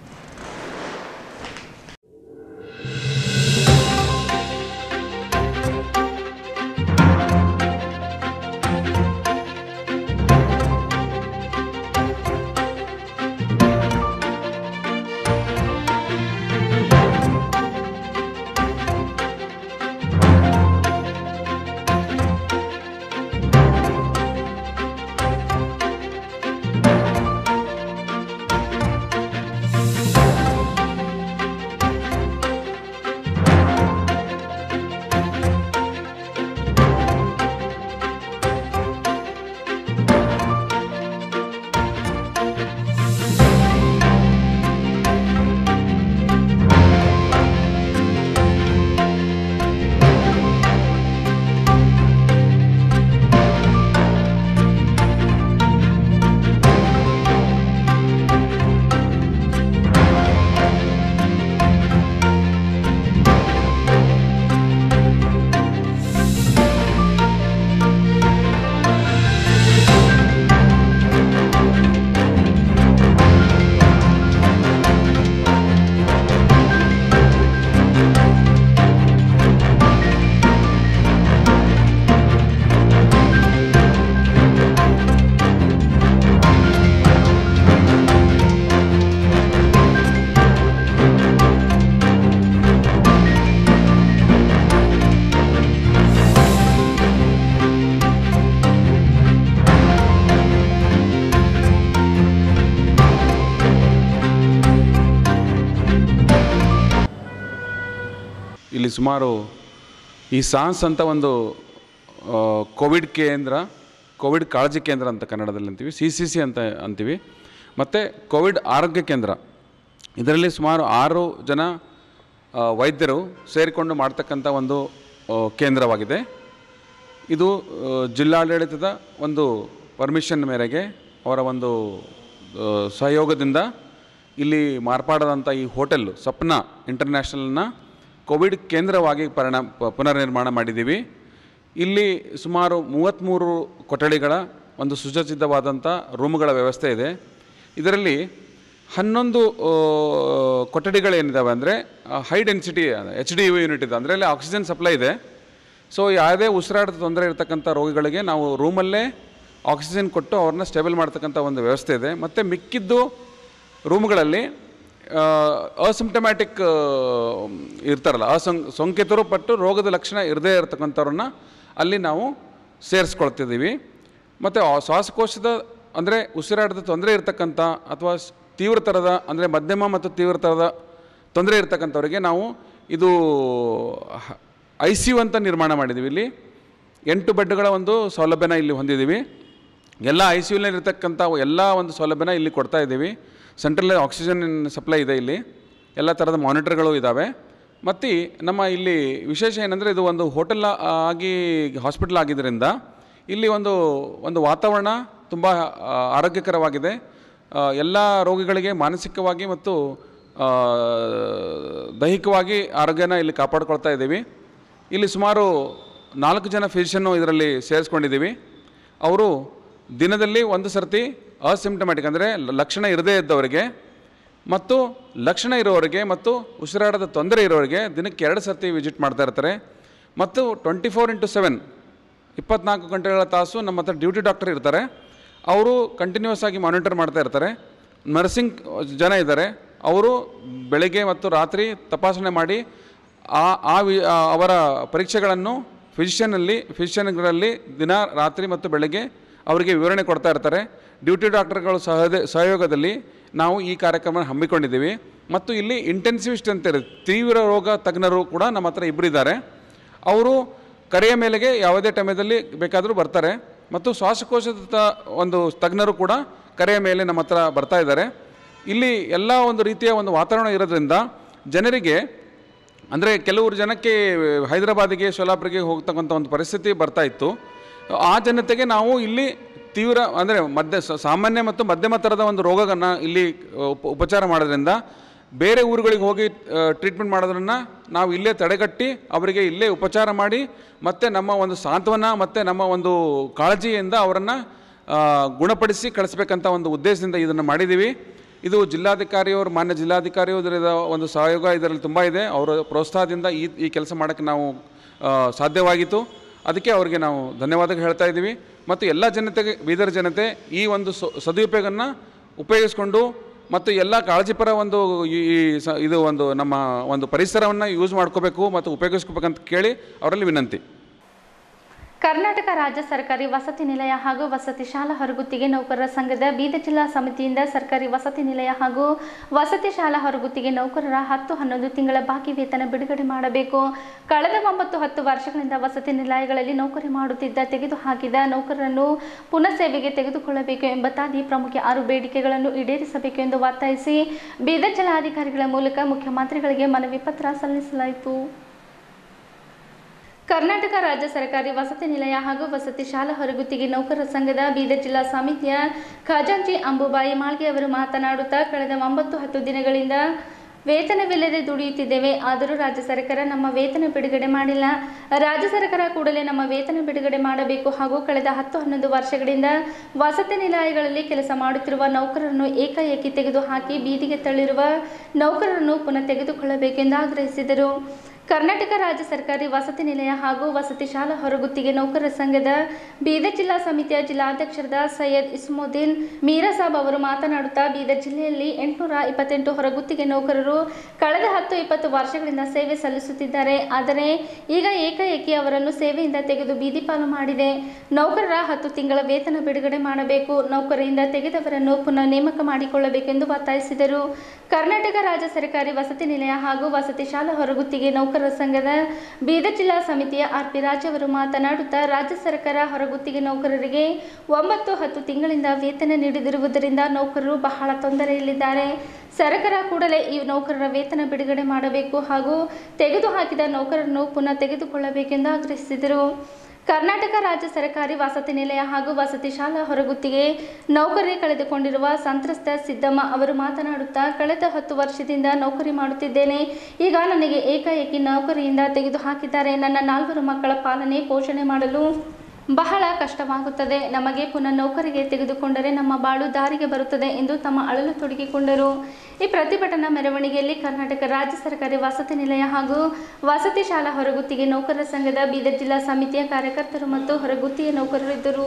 ಇಲ್ಲಿ ಸುಮಾರು ಈ ಸಾನ್ಸ್ ಅಂತ ಒಂದು ಆ, ಕೋವಿಡ್ ಕೇಂದ್ರ ಕೋವಿಡ್ ಕಾಳಜಿ ಕೇಂದ್ರ ಅಂತ ಕನ್ನಡದಲ್ಲಿ ಅಂತೀವಿ ಸಿ ಸಿ ಸಿ ಅಂತ ಅಂತೀವಿ ಮತ್ತು ಕೋವಿಡ್ ಆರೋಗ್ಯ ಕೇಂದ್ರ ಇದರಲ್ಲಿ ಸುಮಾರು ಆರು ಜನ ಆ, ವೈದ್ಯರು ಸೇರಿಕೊಂಡು ಮಾಡ್ತಕ್ಕಂಥ ಒಂದು ಆ, ಕೇಂದ್ರವಾಗಿದೆ ಇದು ಆ, ಜಿಲ್ಲಾಡಳಿತದ ಒಂದು ಪರ್ಮಿಷನ್ ಮೇರೆಗೆ ಅವರ ಒಂದು ಆ, ಸಹಯೋಗದಿಂದ ಇಲ್ಲಿ ಮಾರ್ಪಾಡಾದಂಥ ಈ ಹೋಟೆಲ್ಲು ಸಪ್ನ ಇಂಟರ್ನ್ಯಾಷನಲ್ನ ಕೋವಿಡ್ ಕೇಂದ್ರವಾಗಿ ಪರಿಣ ಪ- ಪುನರ್ನಿರ್ಮಾಣ ಮಾಡಿದ್ದೀವಿ ಇಲ್ಲಿ ಸುಮಾರು ಮೂವತ್ತ್ಮೂರು ಕೊಠಡಿಗಳ ಒಂದು ಸುಸಜ್ಜಿತವಾದಂಥ ರೂಮುಗಳ ವ್ಯವಸ್ಥೆ ಇದೆ ಇದರಲ್ಲಿ ಹನ್ನೊಂದು ಆ, ಕೊಠಡಿಗಳೇನಿದ್ದಾವೆ ಅಂದರೆ high density H D U unit ಇದೆ ಅಂದರೆ ಅಲ್ಲಿ ಆಕ್ಸಿಜನ್ ಸಪ್ಲೈ ಇದೆ ಸೊ ಯಾವುದೇ ಉಸಿರಾಟದ ತೊಂದರೆ ಇರತಕ್ಕಂಥ ರೋಗಿಗಳಿಗೆ ನಾವು ರೂಮಲ್ಲೇ ಆಕ್ಸಿಜನ್ ಕೊಟ್ಟು ಅವ್ರನ್ನ ಸ್ಟೇಬಲ್ ಮಾಡ್ತಕ್ಕಂಥ ಒಂದು ವ್ಯವಸ್ಥೆ ಇದೆ ಮತ್ತು ಮಿಕ್ಕಿದ್ದು ರೂಮ್ಗಳಲ್ಲಿ ಅಸಿಂಪ್ಟಮ್ಯಾಟಿಕ್ ಇರ್ತಾರಲ್ಲ ಅಸಂ ಸೋಂಕಿತರು ಪಟ್ಟು ರೋಗದ ಲಕ್ಷಣ ಇರದೇ ಇರತಕ್ಕಂಥವ್ರನ್ನ ಅಲ್ಲಿ ನಾವು ಸೇರಿಸ್ಕೊಳ್ತಿದ್ದೀವಿ ಮತ್ತು ಆ ಶ್ವಾಸಕೋಶದ ಅಂದರೆ ಉಸಿರಾಟದ ತೊಂದರೆ ಇರತಕ್ಕಂಥ ಅಥವಾ ಸ್- ತೀವ್ರತರದ ಅಂದರೆ ಮಧ್ಯಮ ಮತ್ತು ತೀವ್ರತರದ ತೊಂದರೆ ಇರತಕ್ಕಂಥವ್ರಿಗೆ ನಾವು ಇದು ಐ ಸಿ ಯು ಅಂತ ನಿರ್ಮಾಣ ಮಾಡಿದ್ದೀವಿ ಇಲ್ಲಿ ಎಂಟು ಬೆಡ್ಗಳ ಒಂದು ಸೌಲಭ್ಯನ ಇಲ್ಲಿ ಹೊಂದಿದ್ದೀವಿ ಎಲ್ಲ ಐ ಸಿ ಯುನಲ್ಲಿರ್ತಕ್ಕಂಥ ಎಲ್ಲ ಒಂದು ಸೌಲಭ್ಯನ ಇಲ್ಲಿ ಕೊಡ್ತಾ ಇದ್ದೀವಿ ಸೆಂಟ್ರಲ್ ಆಕ್ಸಿಜನ್ ಸಪ್ಲೈ ಇದೆ ಇಲ್ಲಿ ಎಲ್ಲ ಥರದ ಮಾನಿಟರ್ಗಳು ಇದ್ದಾವೆ ಮತ್ತು ನಮ್ಮ ಇಲ್ಲಿ ವಿಶೇಷ ಏನಂದರೆ ಇದು ಒಂದು ಹೋಟೆಲ್ ಆಗಿ ಹಾಸ್ಪಿಟಲ್ ಆಗಿದ್ದರಿಂದ ಇಲ್ಲಿ ಒಂದು ಒಂದು ವಾತಾವರಣ ತುಂಬ ಆ, ಆರೋಗ್ಯಕರವಾಗಿದೆ ಆ, ಎಲ್ಲ ರೋಗಿಗಳಿಗೆ ಮಾನಸಿಕವಾಗಿ ಮತ್ತು ಆ, ದೈಹಿಕವಾಗಿ ಆರೋಗ್ಯನ ಇಲ್ಲಿ ಕಾಪಾಡ್ಕೊಳ್ತಾ ಇದ್ದೀವಿ ಇಲ್ಲಿ ಸುಮಾರು ನಾಲ್ಕು ಜನ ಫಿಸಿಷನ್ನು ಇದರಲ್ಲಿ ಸೇರಿಸ್ಕೊಂಡಿದ್ದೀವಿ ಅವರು ದಿನದಲ್ಲಿ ಒಂದು ಸರ್ತಿ ಅಸಿಂಪ್ಟಮ್ಯಾಟಿಕ್ ಅಂದರೆ ಲಕ್ಷಣ ಇರದೇ ಇದ್ದವರಿಗೆ ಮತ್ತು ಲಕ್ಷಣ ಇರೋರಿಗೆ ಮತ್ತು ಉಸಿರಾಟದ ತೊಂದರೆ ಇರೋರಿಗೆ ದಿನಕ್ಕೆ ಎರಡು ಸರ್ತಿ ವಿಸಿಟ್ ಮಾಡ್ತಾ ಇರ್ತಾರೆ ಮತ್ತು ಟ್ವೆಂಟಿ ಫೋರ್ ಇಂಟು ಸೆವೆನ್ ಇಪ್ಪತ್ನಾಲ್ಕು ಗಂಟೆಗಳ ತಾಸು ನಮ್ಮ ಹತ್ರ ಡ್ಯೂಟಿ ಡಾಕ್ಟರ್ ಇರ್ತಾರೆ ಅವರು ಕಂಟಿನ್ಯೂಸ್ ಆಗಿ ಮಾನಿಟರ್ ಮಾಡ್ತಾ ಇರ್ತಾರೆ ನರ್ಸಿಂಗ್ ಜನ ಇದ್ದಾರೆ ಅವರು ಬೆಳಗ್ಗೆ ಮತ್ತು ರಾತ್ರಿ ತಪಾಸಣೆ ಮಾಡಿ ಆ ಆ ವಿ- ಆ ಅವರ ಪರೀಕ್ಷೆಗಳನ್ನು ಫಿಸಿಷಿಯನಲ್ಲಿ ಫಿಸಿಷಿಯನ್ಗಳಲ್ಲಿ ದಿನ ರಾತ್ರಿ ಮತ್ತು ಬೆಳಗ್ಗೆ ಅವರಿಗೆ ವಿವರಣೆ ಕೊಡ್ತಾ ಇರ್ತಾರೆ ಡ್ಯೂಟಿ ಡಾಕ್ಟರ್ಗಳು ಸಹದ ಸಹಯೋಗದಲ್ಲಿ ನಾವು ಈ ಕಾರ್ಯಕ್ರಮ ಹಮ್ಮಿಕೊಂಡಿದ್ದೀವಿ ಮತ್ತು ಇಲ್ಲಿ ಇಂಟೆನ್ಸಿವಿಸ್ಟ್ ಅಂತಾರೆ ತೀವ್ರ ರೋಗ ತಜ್ಞರು ಕೂಡ ನಮ್ಮ ಹತ್ರ ಇಬ್ಬರಿದ್ದಾರೆ ಅವರು ಕರೆಯ ಮೇಲೆಗೆ ಯಾವುದೇ ಟೈಮದಲ್ಲಿ ಬೇಕಾದರೂ ಬರ್ತಾರೆ ಮತ್ತು ಶ್ವಾಸಕೋಶದ ತ- ಒಂದು ತಜ್ಞರು ಕೂಡ ಕರೆಯ ಮೇಲೆ ನಮ್ಮ ಹತ್ರ ಬರ್ತಾ ಇದ್ದಾರೆ ಇಲ್ಲಿ ಎಲ್ಲ ಒಂದು ರೀತಿಯ ಒಂದು ವಾತಾವರಣ ಇರೋದ್ರಿಂದ ಜನರಿಗೆ ಅಂದರೆ ಕೆಲವರು ಜನಕ್ಕೆ ಹೈದರಾಬಾದಿಗೆ ಸೋಲಾಪುರಿಗೆ ಹೋಗ್ತಕ್ಕಂಥ ಒಂದು ಪರಿಸ್ಥಿತಿ ಬರ್ತಾ ಇತ್ತು ಆ ಜನತೆಗೆ ನಾವು ಇಲ್ಲಿ ತೀವ್ರ ಅಂದರೆ ಮಧ್ಯ ಸ- ಸಾಮಾನ್ಯ ಮತ್ತು ಮಧ್ಯಮ ಥರದ ಒಂದು ರೋಗವನ್ನು ಇಲ್ಲಿ ಉಪ ಉಪಚಾರ ಮಾಡೋದ್ರಿಂದ ಬೇರೆ ಊರುಗಳಿಗೆ ಹೋಗಿ ಟ್ರೀಟ್ಮೆಂಟ್ ಮಾಡೋದ್ರನ್ನ ನಾವು ಇಲ್ಲೇ ತಡೆಗಟ್ಟಿ ಅವರಿಗೆ ಇಲ್ಲೇ ಉಪಚಾರ ಮಾಡಿ ಮತ್ತು ನಮ್ಮ ಒಂದು ಸಾಂತ್ವನ ಮತ್ತು ನಮ್ಮ ಒಂದು ಕಾಳಜಿಯಿಂದ ಅವರನ್ನು ಗುಣಪಡಿಸಿ ಕಳಿಸ್ಬೇಕಂತ ಒಂದು ಉದ್ದೇಶದಿಂದ ಇದನ್ನು ಮಾಡಿದ್ದೀವಿ ಇದು ಜಿಲ್ಲಾಧಿಕಾರಿಯವರು ಮಾನ್ಯ ಜಿಲ್ಲಾಧಿಕಾರಿಯವರ ಒಂದು ಸಹಯೋಗ ಇದರಲ್ಲಿ ತುಂಬ ಇದೆ ಅವರ ಪ್ರೋತ್ಸಾಹದಿಂದ ಈ ಈ ಕೆಲಸ ಮಾಡೋಕ್ಕೆ ನಾವು ಆ, ಸಾಧ್ಯವಾಗಿತ್ತು ಅದಕ್ಕೆ ಅವರಿಗೆ ನಾವು ಧನ್ಯವಾದ ಹೇಳ್ತಾ ಇದ್ದೀವಿ ಮತ್ತು ಎಲ್ಲ ಜನತೆಗೆ ಬೀದರ್ ಜನತೆ ಈ ಒಂದು ಸ- ಸದುಪಯೋಗವನ್ನು ಉಪಯೋಗಿಸ್ಕೊಂಡು ಮತ್ತು ಎಲ್ಲ ಕಾಳಜಿಪರ ಒಂದು ಈ ಈ ಸ ಇದು ಒಂದು ನಮ್ಮ ಒಂದು ಪರಿಸರವನ್ನು ಯೂಸ್ ಮಾಡ್ಕೋಬೇಕು ಮತ್ತು ಉಪಯೋಗಿಸ್ಕೋಬೇಕಂತ ಕೇಳಿ ಅವರಲ್ಲಿ ವಿನಂತಿ ಕರ್ನಾಟಕ ರಾಜ್ಯ ಸರ್ಕಾರಿ ವಸತಿ ನಿಲಯ ಹಾಗೂ ವಸತಿ ಶಾಲಾ ಹೊರಗುತ್ತಿಗೆ ನೌಕರರ ಸಂಘದ ಬೀದರ್ ಜಿಲ್ಲಾ ಸಮಿತಿಯಿಂದ ಸರ್ಕಾರಿ ವಸತಿ ನಿಲಯ ಹಾಗೂ ವಸತಿ ಶಾಲಾ ಹೊರಗುತ್ತಿಗೆ ನೌಕರರ ಹತ್ತು ಹನ್ನೊಂದು ತಿಂಗಳ ಬಾಕಿ ವೇತನ ಬಿಡುಗಡೆ ಮಾಡಬೇಕು ಕಳೆದ ಒಂಬತ್ತು ಹತ್ತು ವರ್ಷಗಳಿಂದ ವಸತಿ ನಿಲಯಗಳಲ್ಲಿ ನೌಕರಿ ಮಾಡುತ್ತಿದ್ದ ತೆಗೆದುಹಾಕಿದ ನೌಕರರನ್ನು ಪುನಃ ಸೇವೆಗೆ ತೆಗೆದುಕೊಳ್ಳಬೇಕು ಎಂಬ ತಾದಿ ಪ್ರಮುಖ ಆರು ಬೇಡಿಕೆಗಳನ್ನು ಈಡೇರಿಸಬೇಕು ಎಂದು ಒತ್ತಾಯಿಸಿ ಬೀದರ್ ಜಿಲ್ಲಾಧಿಕಾರಿಗಳ ಮೂಲಕ ಮುಖ್ಯಮಂತ್ರಿಗಳಿಗೆ ಮನವಿ ಪತ್ರ ಸಲ್ಲಿಸಲಾಯಿತು ಕರ್ನಾಟಕ ರಾಜ್ಯ ಸರ್ಕಾರಿ ವಸತಿ ನಿಲಯ ಹಾಗೂ ವಸತಿ ಶಾಲಾ ಹೊರಗುತ್ತಿಗೆ ನೌಕರರ ಸಂಘದ ಬೀದರ್ ಜಿಲ್ಲಾ ಸಮಿತಿಯ ಖಜಾಂಚಿ ಅಂಬುಬಾಯಿ ಮಾಳ್ಗೆ ಅವರು ಮಾತನಾಡುತ್ತಾ ಕಳೆದ ಒಂಬತ್ತು ಹತ್ತು ದಿನಗಳಿಂದ ವೇತನವಿಲ್ಲದೆ ದುಡಿಯುತ್ತಿದ್ದೇವೆ ಆದರೂ ರಾಜ್ಯ ಸರ್ಕಾರ ನಮ್ಮ ವೇತನ ಬಿಡುಗಡೆ ಮಾಡಿಲ್ಲ ರಾಜ್ಯ ಸರ್ಕಾರ ಕೂಡಲೇ ನಮ್ಮ ವೇತನ ಬಿಡುಗಡೆ ಮಾಡಬೇಕು ಹಾಗೂ ಕಳೆದ ಹತ್ತು ಹನ್ನೊಂದು ವರ್ಷಗಳಿಂದ ವಸತಿ ನಿಲಯಗಳಲ್ಲಿ ಕೆಲಸ ಮಾಡುತ್ತಿರುವ ನೌಕರರನ್ನು ಏಕಾಏಕಿ ತೆಗೆದುಹಾಕಿ ಬೀದಿಗೆ ತಳ್ಳಿರುವ ನೌಕರರನ್ನು ಪುನಃ ತೆಗೆದುಕೊಳ್ಳಬೇಕೆಂದು ಆಗ್ರಹಿಸಿದರು ಕರ್ನಾಟಕ ರಾಜ್ಯ ಸರ್ಕಾರಿ ವಸತಿ ನಿಲಯ ಹಾಗೂ ವಸತಿ ಶಾಲಾ ಹೊರಗುತ್ತಿಗೆ ನೌಕರರ ಸಂಘದ ಬೀದರ್ ಜಿಲ್ಲಾ ಸಮಿತಿಯ ಜಿಲ್ಲಾಧ್ಯಕ್ಷರಾದ ಸೈಯದ್ ಇಸ್ಮುದ್ದೀನ್ ಮೀರಾಸಾಬ್ ಅವರು ಮಾತನಾಡುತ್ತಾ ಬೀದರ್ ಜಿಲ್ಲೆಯಲ್ಲಿ ಎಂಟುನೂರ ಇಪ್ಪತ್ತೆಂಟು ಹೊರಗುತ್ತಿಗೆ ನೌಕರರು ಕಳೆದ ಹತ್ತು ಇಪ್ಪತ್ತು ವರ್ಷಗಳಿಂದ ಸೇವೆ ಸಲ್ಲಿಸುತ್ತಿದ್ದಾರೆ ಆದರೆ ಈಗ ಏಕಾಏಕಿ ಅವರನ್ನು ಸೇವೆಯಿಂದ ತೆಗೆದು ಬೀದಿ ಪಾಲು ಮಾಡಿದೆ ನೌಕರರ ಹತ್ತು ತಿಂಗಳ ವೇತನ ಬಿಡುಗಡೆ ಮಾಡಬೇಕು ನೌಕರಿಯಿಂದ ತೆಗೆದವರನ್ನು ಪುನಃ ನೇಮಕ ಮಾಡಿಕೊಳ್ಳಬೇಕೆಂದು ಒತ್ತಾಯಿಸಿದರು ಕರ್ನಾಟಕ ರಾಜ್ಯ ಸರ್ಕಾರಿ ವಸತಿ ನಿಲಯ ಹಾಗೂ ವಸತಿ ಶಾಲಾ ಹೊರಗುತ್ತಿಗೆ ನೌಕರರ ಸಂಘದ ಬೀದರ್ ಜಿಲ್ಲಾ ಸಮಿತಿಯ ಆರ್ ಪಿ ರಾಜ್ ಅವರು ಮಾತನಾಡುತ್ತಾ ರಾಜ್ಯ ಸರ್ಕಾರ ಹೊರಗುತ್ತಿಗೆ ನೌಕರರಿಗೆ ಒಂಬತ್ತು ಹತ್ತು ತಿಂಗಳಿಂದ ವೇತನ ನೀಡದಿರುವುದರಿಂದ ನೌಕರರು ಬಹಳ ತೊಂದರೆಯಲ್ಲಿದ್ದಾರೆ ಸರ್ಕಾರ ಕೂಡಲೇ ಈ ನೌಕರರ ವೇತನ ಬಿಡುಗಡೆ ಮಾಡಬೇಕು ಹಾಗೂ ತೆಗೆದುಹಾಕಿದ ನೌಕರರನ್ನು ಪುನಃ ತೆಗೆದುಕೊಳ್ಳಬೇಕೆಂದು ಆಗ್ರಹಿಸಿದರು ಕರ್ನಾಟಕ ರಾಜ್ಯ ಸರ್ಕಾರಿ ವಸತಿ ನಿಲಯ ಹಾಗೂ ವಸತಿ ಶಾಲಾ ಹೊರಗುತ್ತಿಗೆ ನೌಕರಿ ಕಳೆದುಕೊಂಡಿರುವ ಸಂತ್ರಸ್ತ ಸಿದ್ದಮ್ಮ ಅವರು ಮಾತನಾಡುತ್ತಾ ಕಳೆದ ಹತ್ತು ವರ್ಷದಿಂದ ನೌಕರಿ ಮಾಡುತ್ತಿದ್ದೇನೆ ಈಗ ನನಗೆ ಏಕಾಏಕಿ ನೌಕರಿಯಿಂದ ತೆಗೆದುಹಾಕಿದ್ದಾರೆ ನನ್ನ ನಾಲ್ವರು ಮಕ್ಕಳ ಪಾಲನೆ ಪೋಷಣೆ ಮಾಡಲು ಬಹಳ ಕಷ್ಟವಾಗುತ್ತದೆ ನಮಗೆ ಪುನಃ ನೌಕರಿಗೆ ತೆಗೆದುಕೊಂಡರೆ ನಮ್ಮ ಬಾಳು ದಾರಿಗೆ ಬರುತ್ತದೆ ಎಂದು ತಮ್ಮ ಅಳಲು ತೊಡಗಿಕೊಂಡರು ಈ ಪ್ರತಿಭಟನಾ ಮೆರವಣಿಗೆಯಲ್ಲಿ ಕರ್ನಾಟಕ ರಾಜ್ಯ ಸರ್ಕಾರಿ ವಸತಿ ನಿಲಯ ಹಾಗೂ ವಸತಿ ಶಾಲಾ ಹೊರಗುತ್ತಿಗೆ ನೌಕರರ ಸಂಘದ ಬೀದರ್ ಜಿಲ್ಲಾ ಸಮಿತಿಯ ಕಾರ್ಯಕರ್ತರು ಮತ್ತು ಹೊರಗುತ್ತಿಗೆ ನೌಕರರು ಇದ್ದರು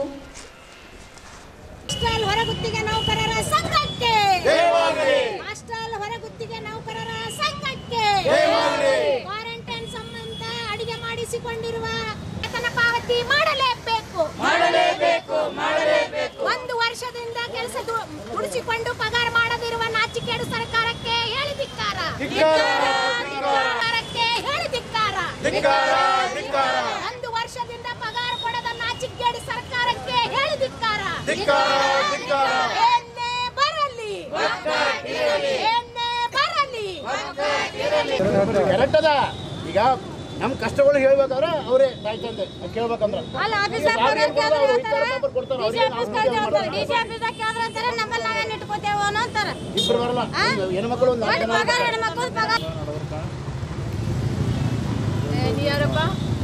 ಹಾಸ್ಟೆಲ್ ಹೊರಗುತ್ತಿಗೆ ನೌಕರರ ಸಂಘಕ್ಕೆ ಹಾಸ್ಟೆಲ್ ಹೊರಗುತ್ತಿಗೆ ನೌಕರರ ಸಂಘಕ್ಕೆ ಕ್ವಾರಂಟೈನ್ ಸಂಬಂಧ ಅಡಿಗೆ ಮಾಡಿಸಿಕೊಂಡಿರುವ ವೇತನ ಪಾವತಿ ಮಾಡಲೇಬೇಕು ಮಾಡಲೇಬೇಕು ಮಾಡಲೇಬೇಕು ಒಂದು ವರ್ಷದಿಂದ ಕೆಲಸ ದುಡಿಸಿಕೊಂಡು ಪಗಾರ ಮಾಡದಿರುವ ನಾಚಿಕೇಡು ಸರ್ಕಾರಕ್ಕೆ ಹೇಳಿ ಧಿಕ್ಕಾರ ಸರ್ಕಾರಕ್ಕೆ ಹೇಳಿ ಧಿಕ್ಕಾರ ಒಂದು ವರ್ಷದಿಂದ ಪಗಾರ ಕೊಡದ ನಾಚಿಕೇಡು ಸರ್ಕಾರಕ್ಕೆ ಹೇಳಿ ಧಿಕ್ಕಾರ ಏನೇ ಬರಲಿ ಏನೇ ಬರಲಿ ಕರೆಕ್ಟ್ ಅದ ಈಗ ನಮ್ಮ ಕಷ್ಟಗಳು ಹೇಳ್ಬೇಕಾದ್ರೆ ಅವರೇ ತಾಯಿ ತಂದೆ ಅದ್ ಕೇಳ್ಬೇಕಂದ್ರೆ ಅಲ್ಲ ಆಫೀಸ್ ಅವ್ರು ಕೊಡ್ತಾರೆ, ಅವ್ರು ಇತ್ತಾರ paper ಕೊಡ್ತಾರೆ, ಅವ್ರಿಗೆ ಏನು ಆಸ್ತಿ ಮಾಡೋದು? ಡಿ ಸಿ ಆಫೀಸಾಗ ಕೇಳಿದ್ರೆ ಅಂತಾರೆ ನಮ್ಮಲ್ಲಿ ನಾವೇನು ಇಟ್ಕೋತೇವೋ ಅನ್ನೋ ಅಂತಾರೆ ಇಬ್ರು ಬರಲ್ಲ ಒಂದು ಹೆಣ್ಮಕ್ಳು ಒಂದು ನಾಲ್ಕು ಒಟ್ಟು ಜನ ಪಗಾರ ಹೆಣ್ಮಕ್ಳು ಪಗಾರ ಯಾರಪ್ಪ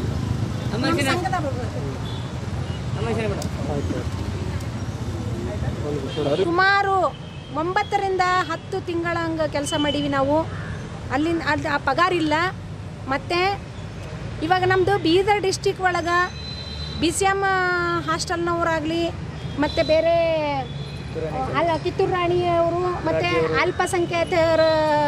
ಸುಮಾರು ಒಂಬತ್ತರಿಂದ ಹತ್ತು ತಿಂಗಳ ಹಂಗೆ ಕೆಲಸ ಮಾಡೀವಿ ನಾವು ಅಲ್ಲಿಂದ ಅಲ್ಲಿ ಆ ಪಗಾರ ಇಲ್ಲ ಮತ್ತು ಇವಾಗ ನಮ್ಮದು ಬೀದರ್ ಡಿಸ್ಟಿಕ್ ಒಳಗೆ ಬಿ ಸಿ ಎಮ್ ಹಾಸ್ಟೆಲ್ನವರಾಗಲಿ ಮತ್ತು ಬೇರೆ ಅಲ್ಲ ಕಿತ್ತೂರು ರಾಣಿಯವರು ಮತ್ತು ಅಲ್ಪಸಂಖ್ಯಾತರ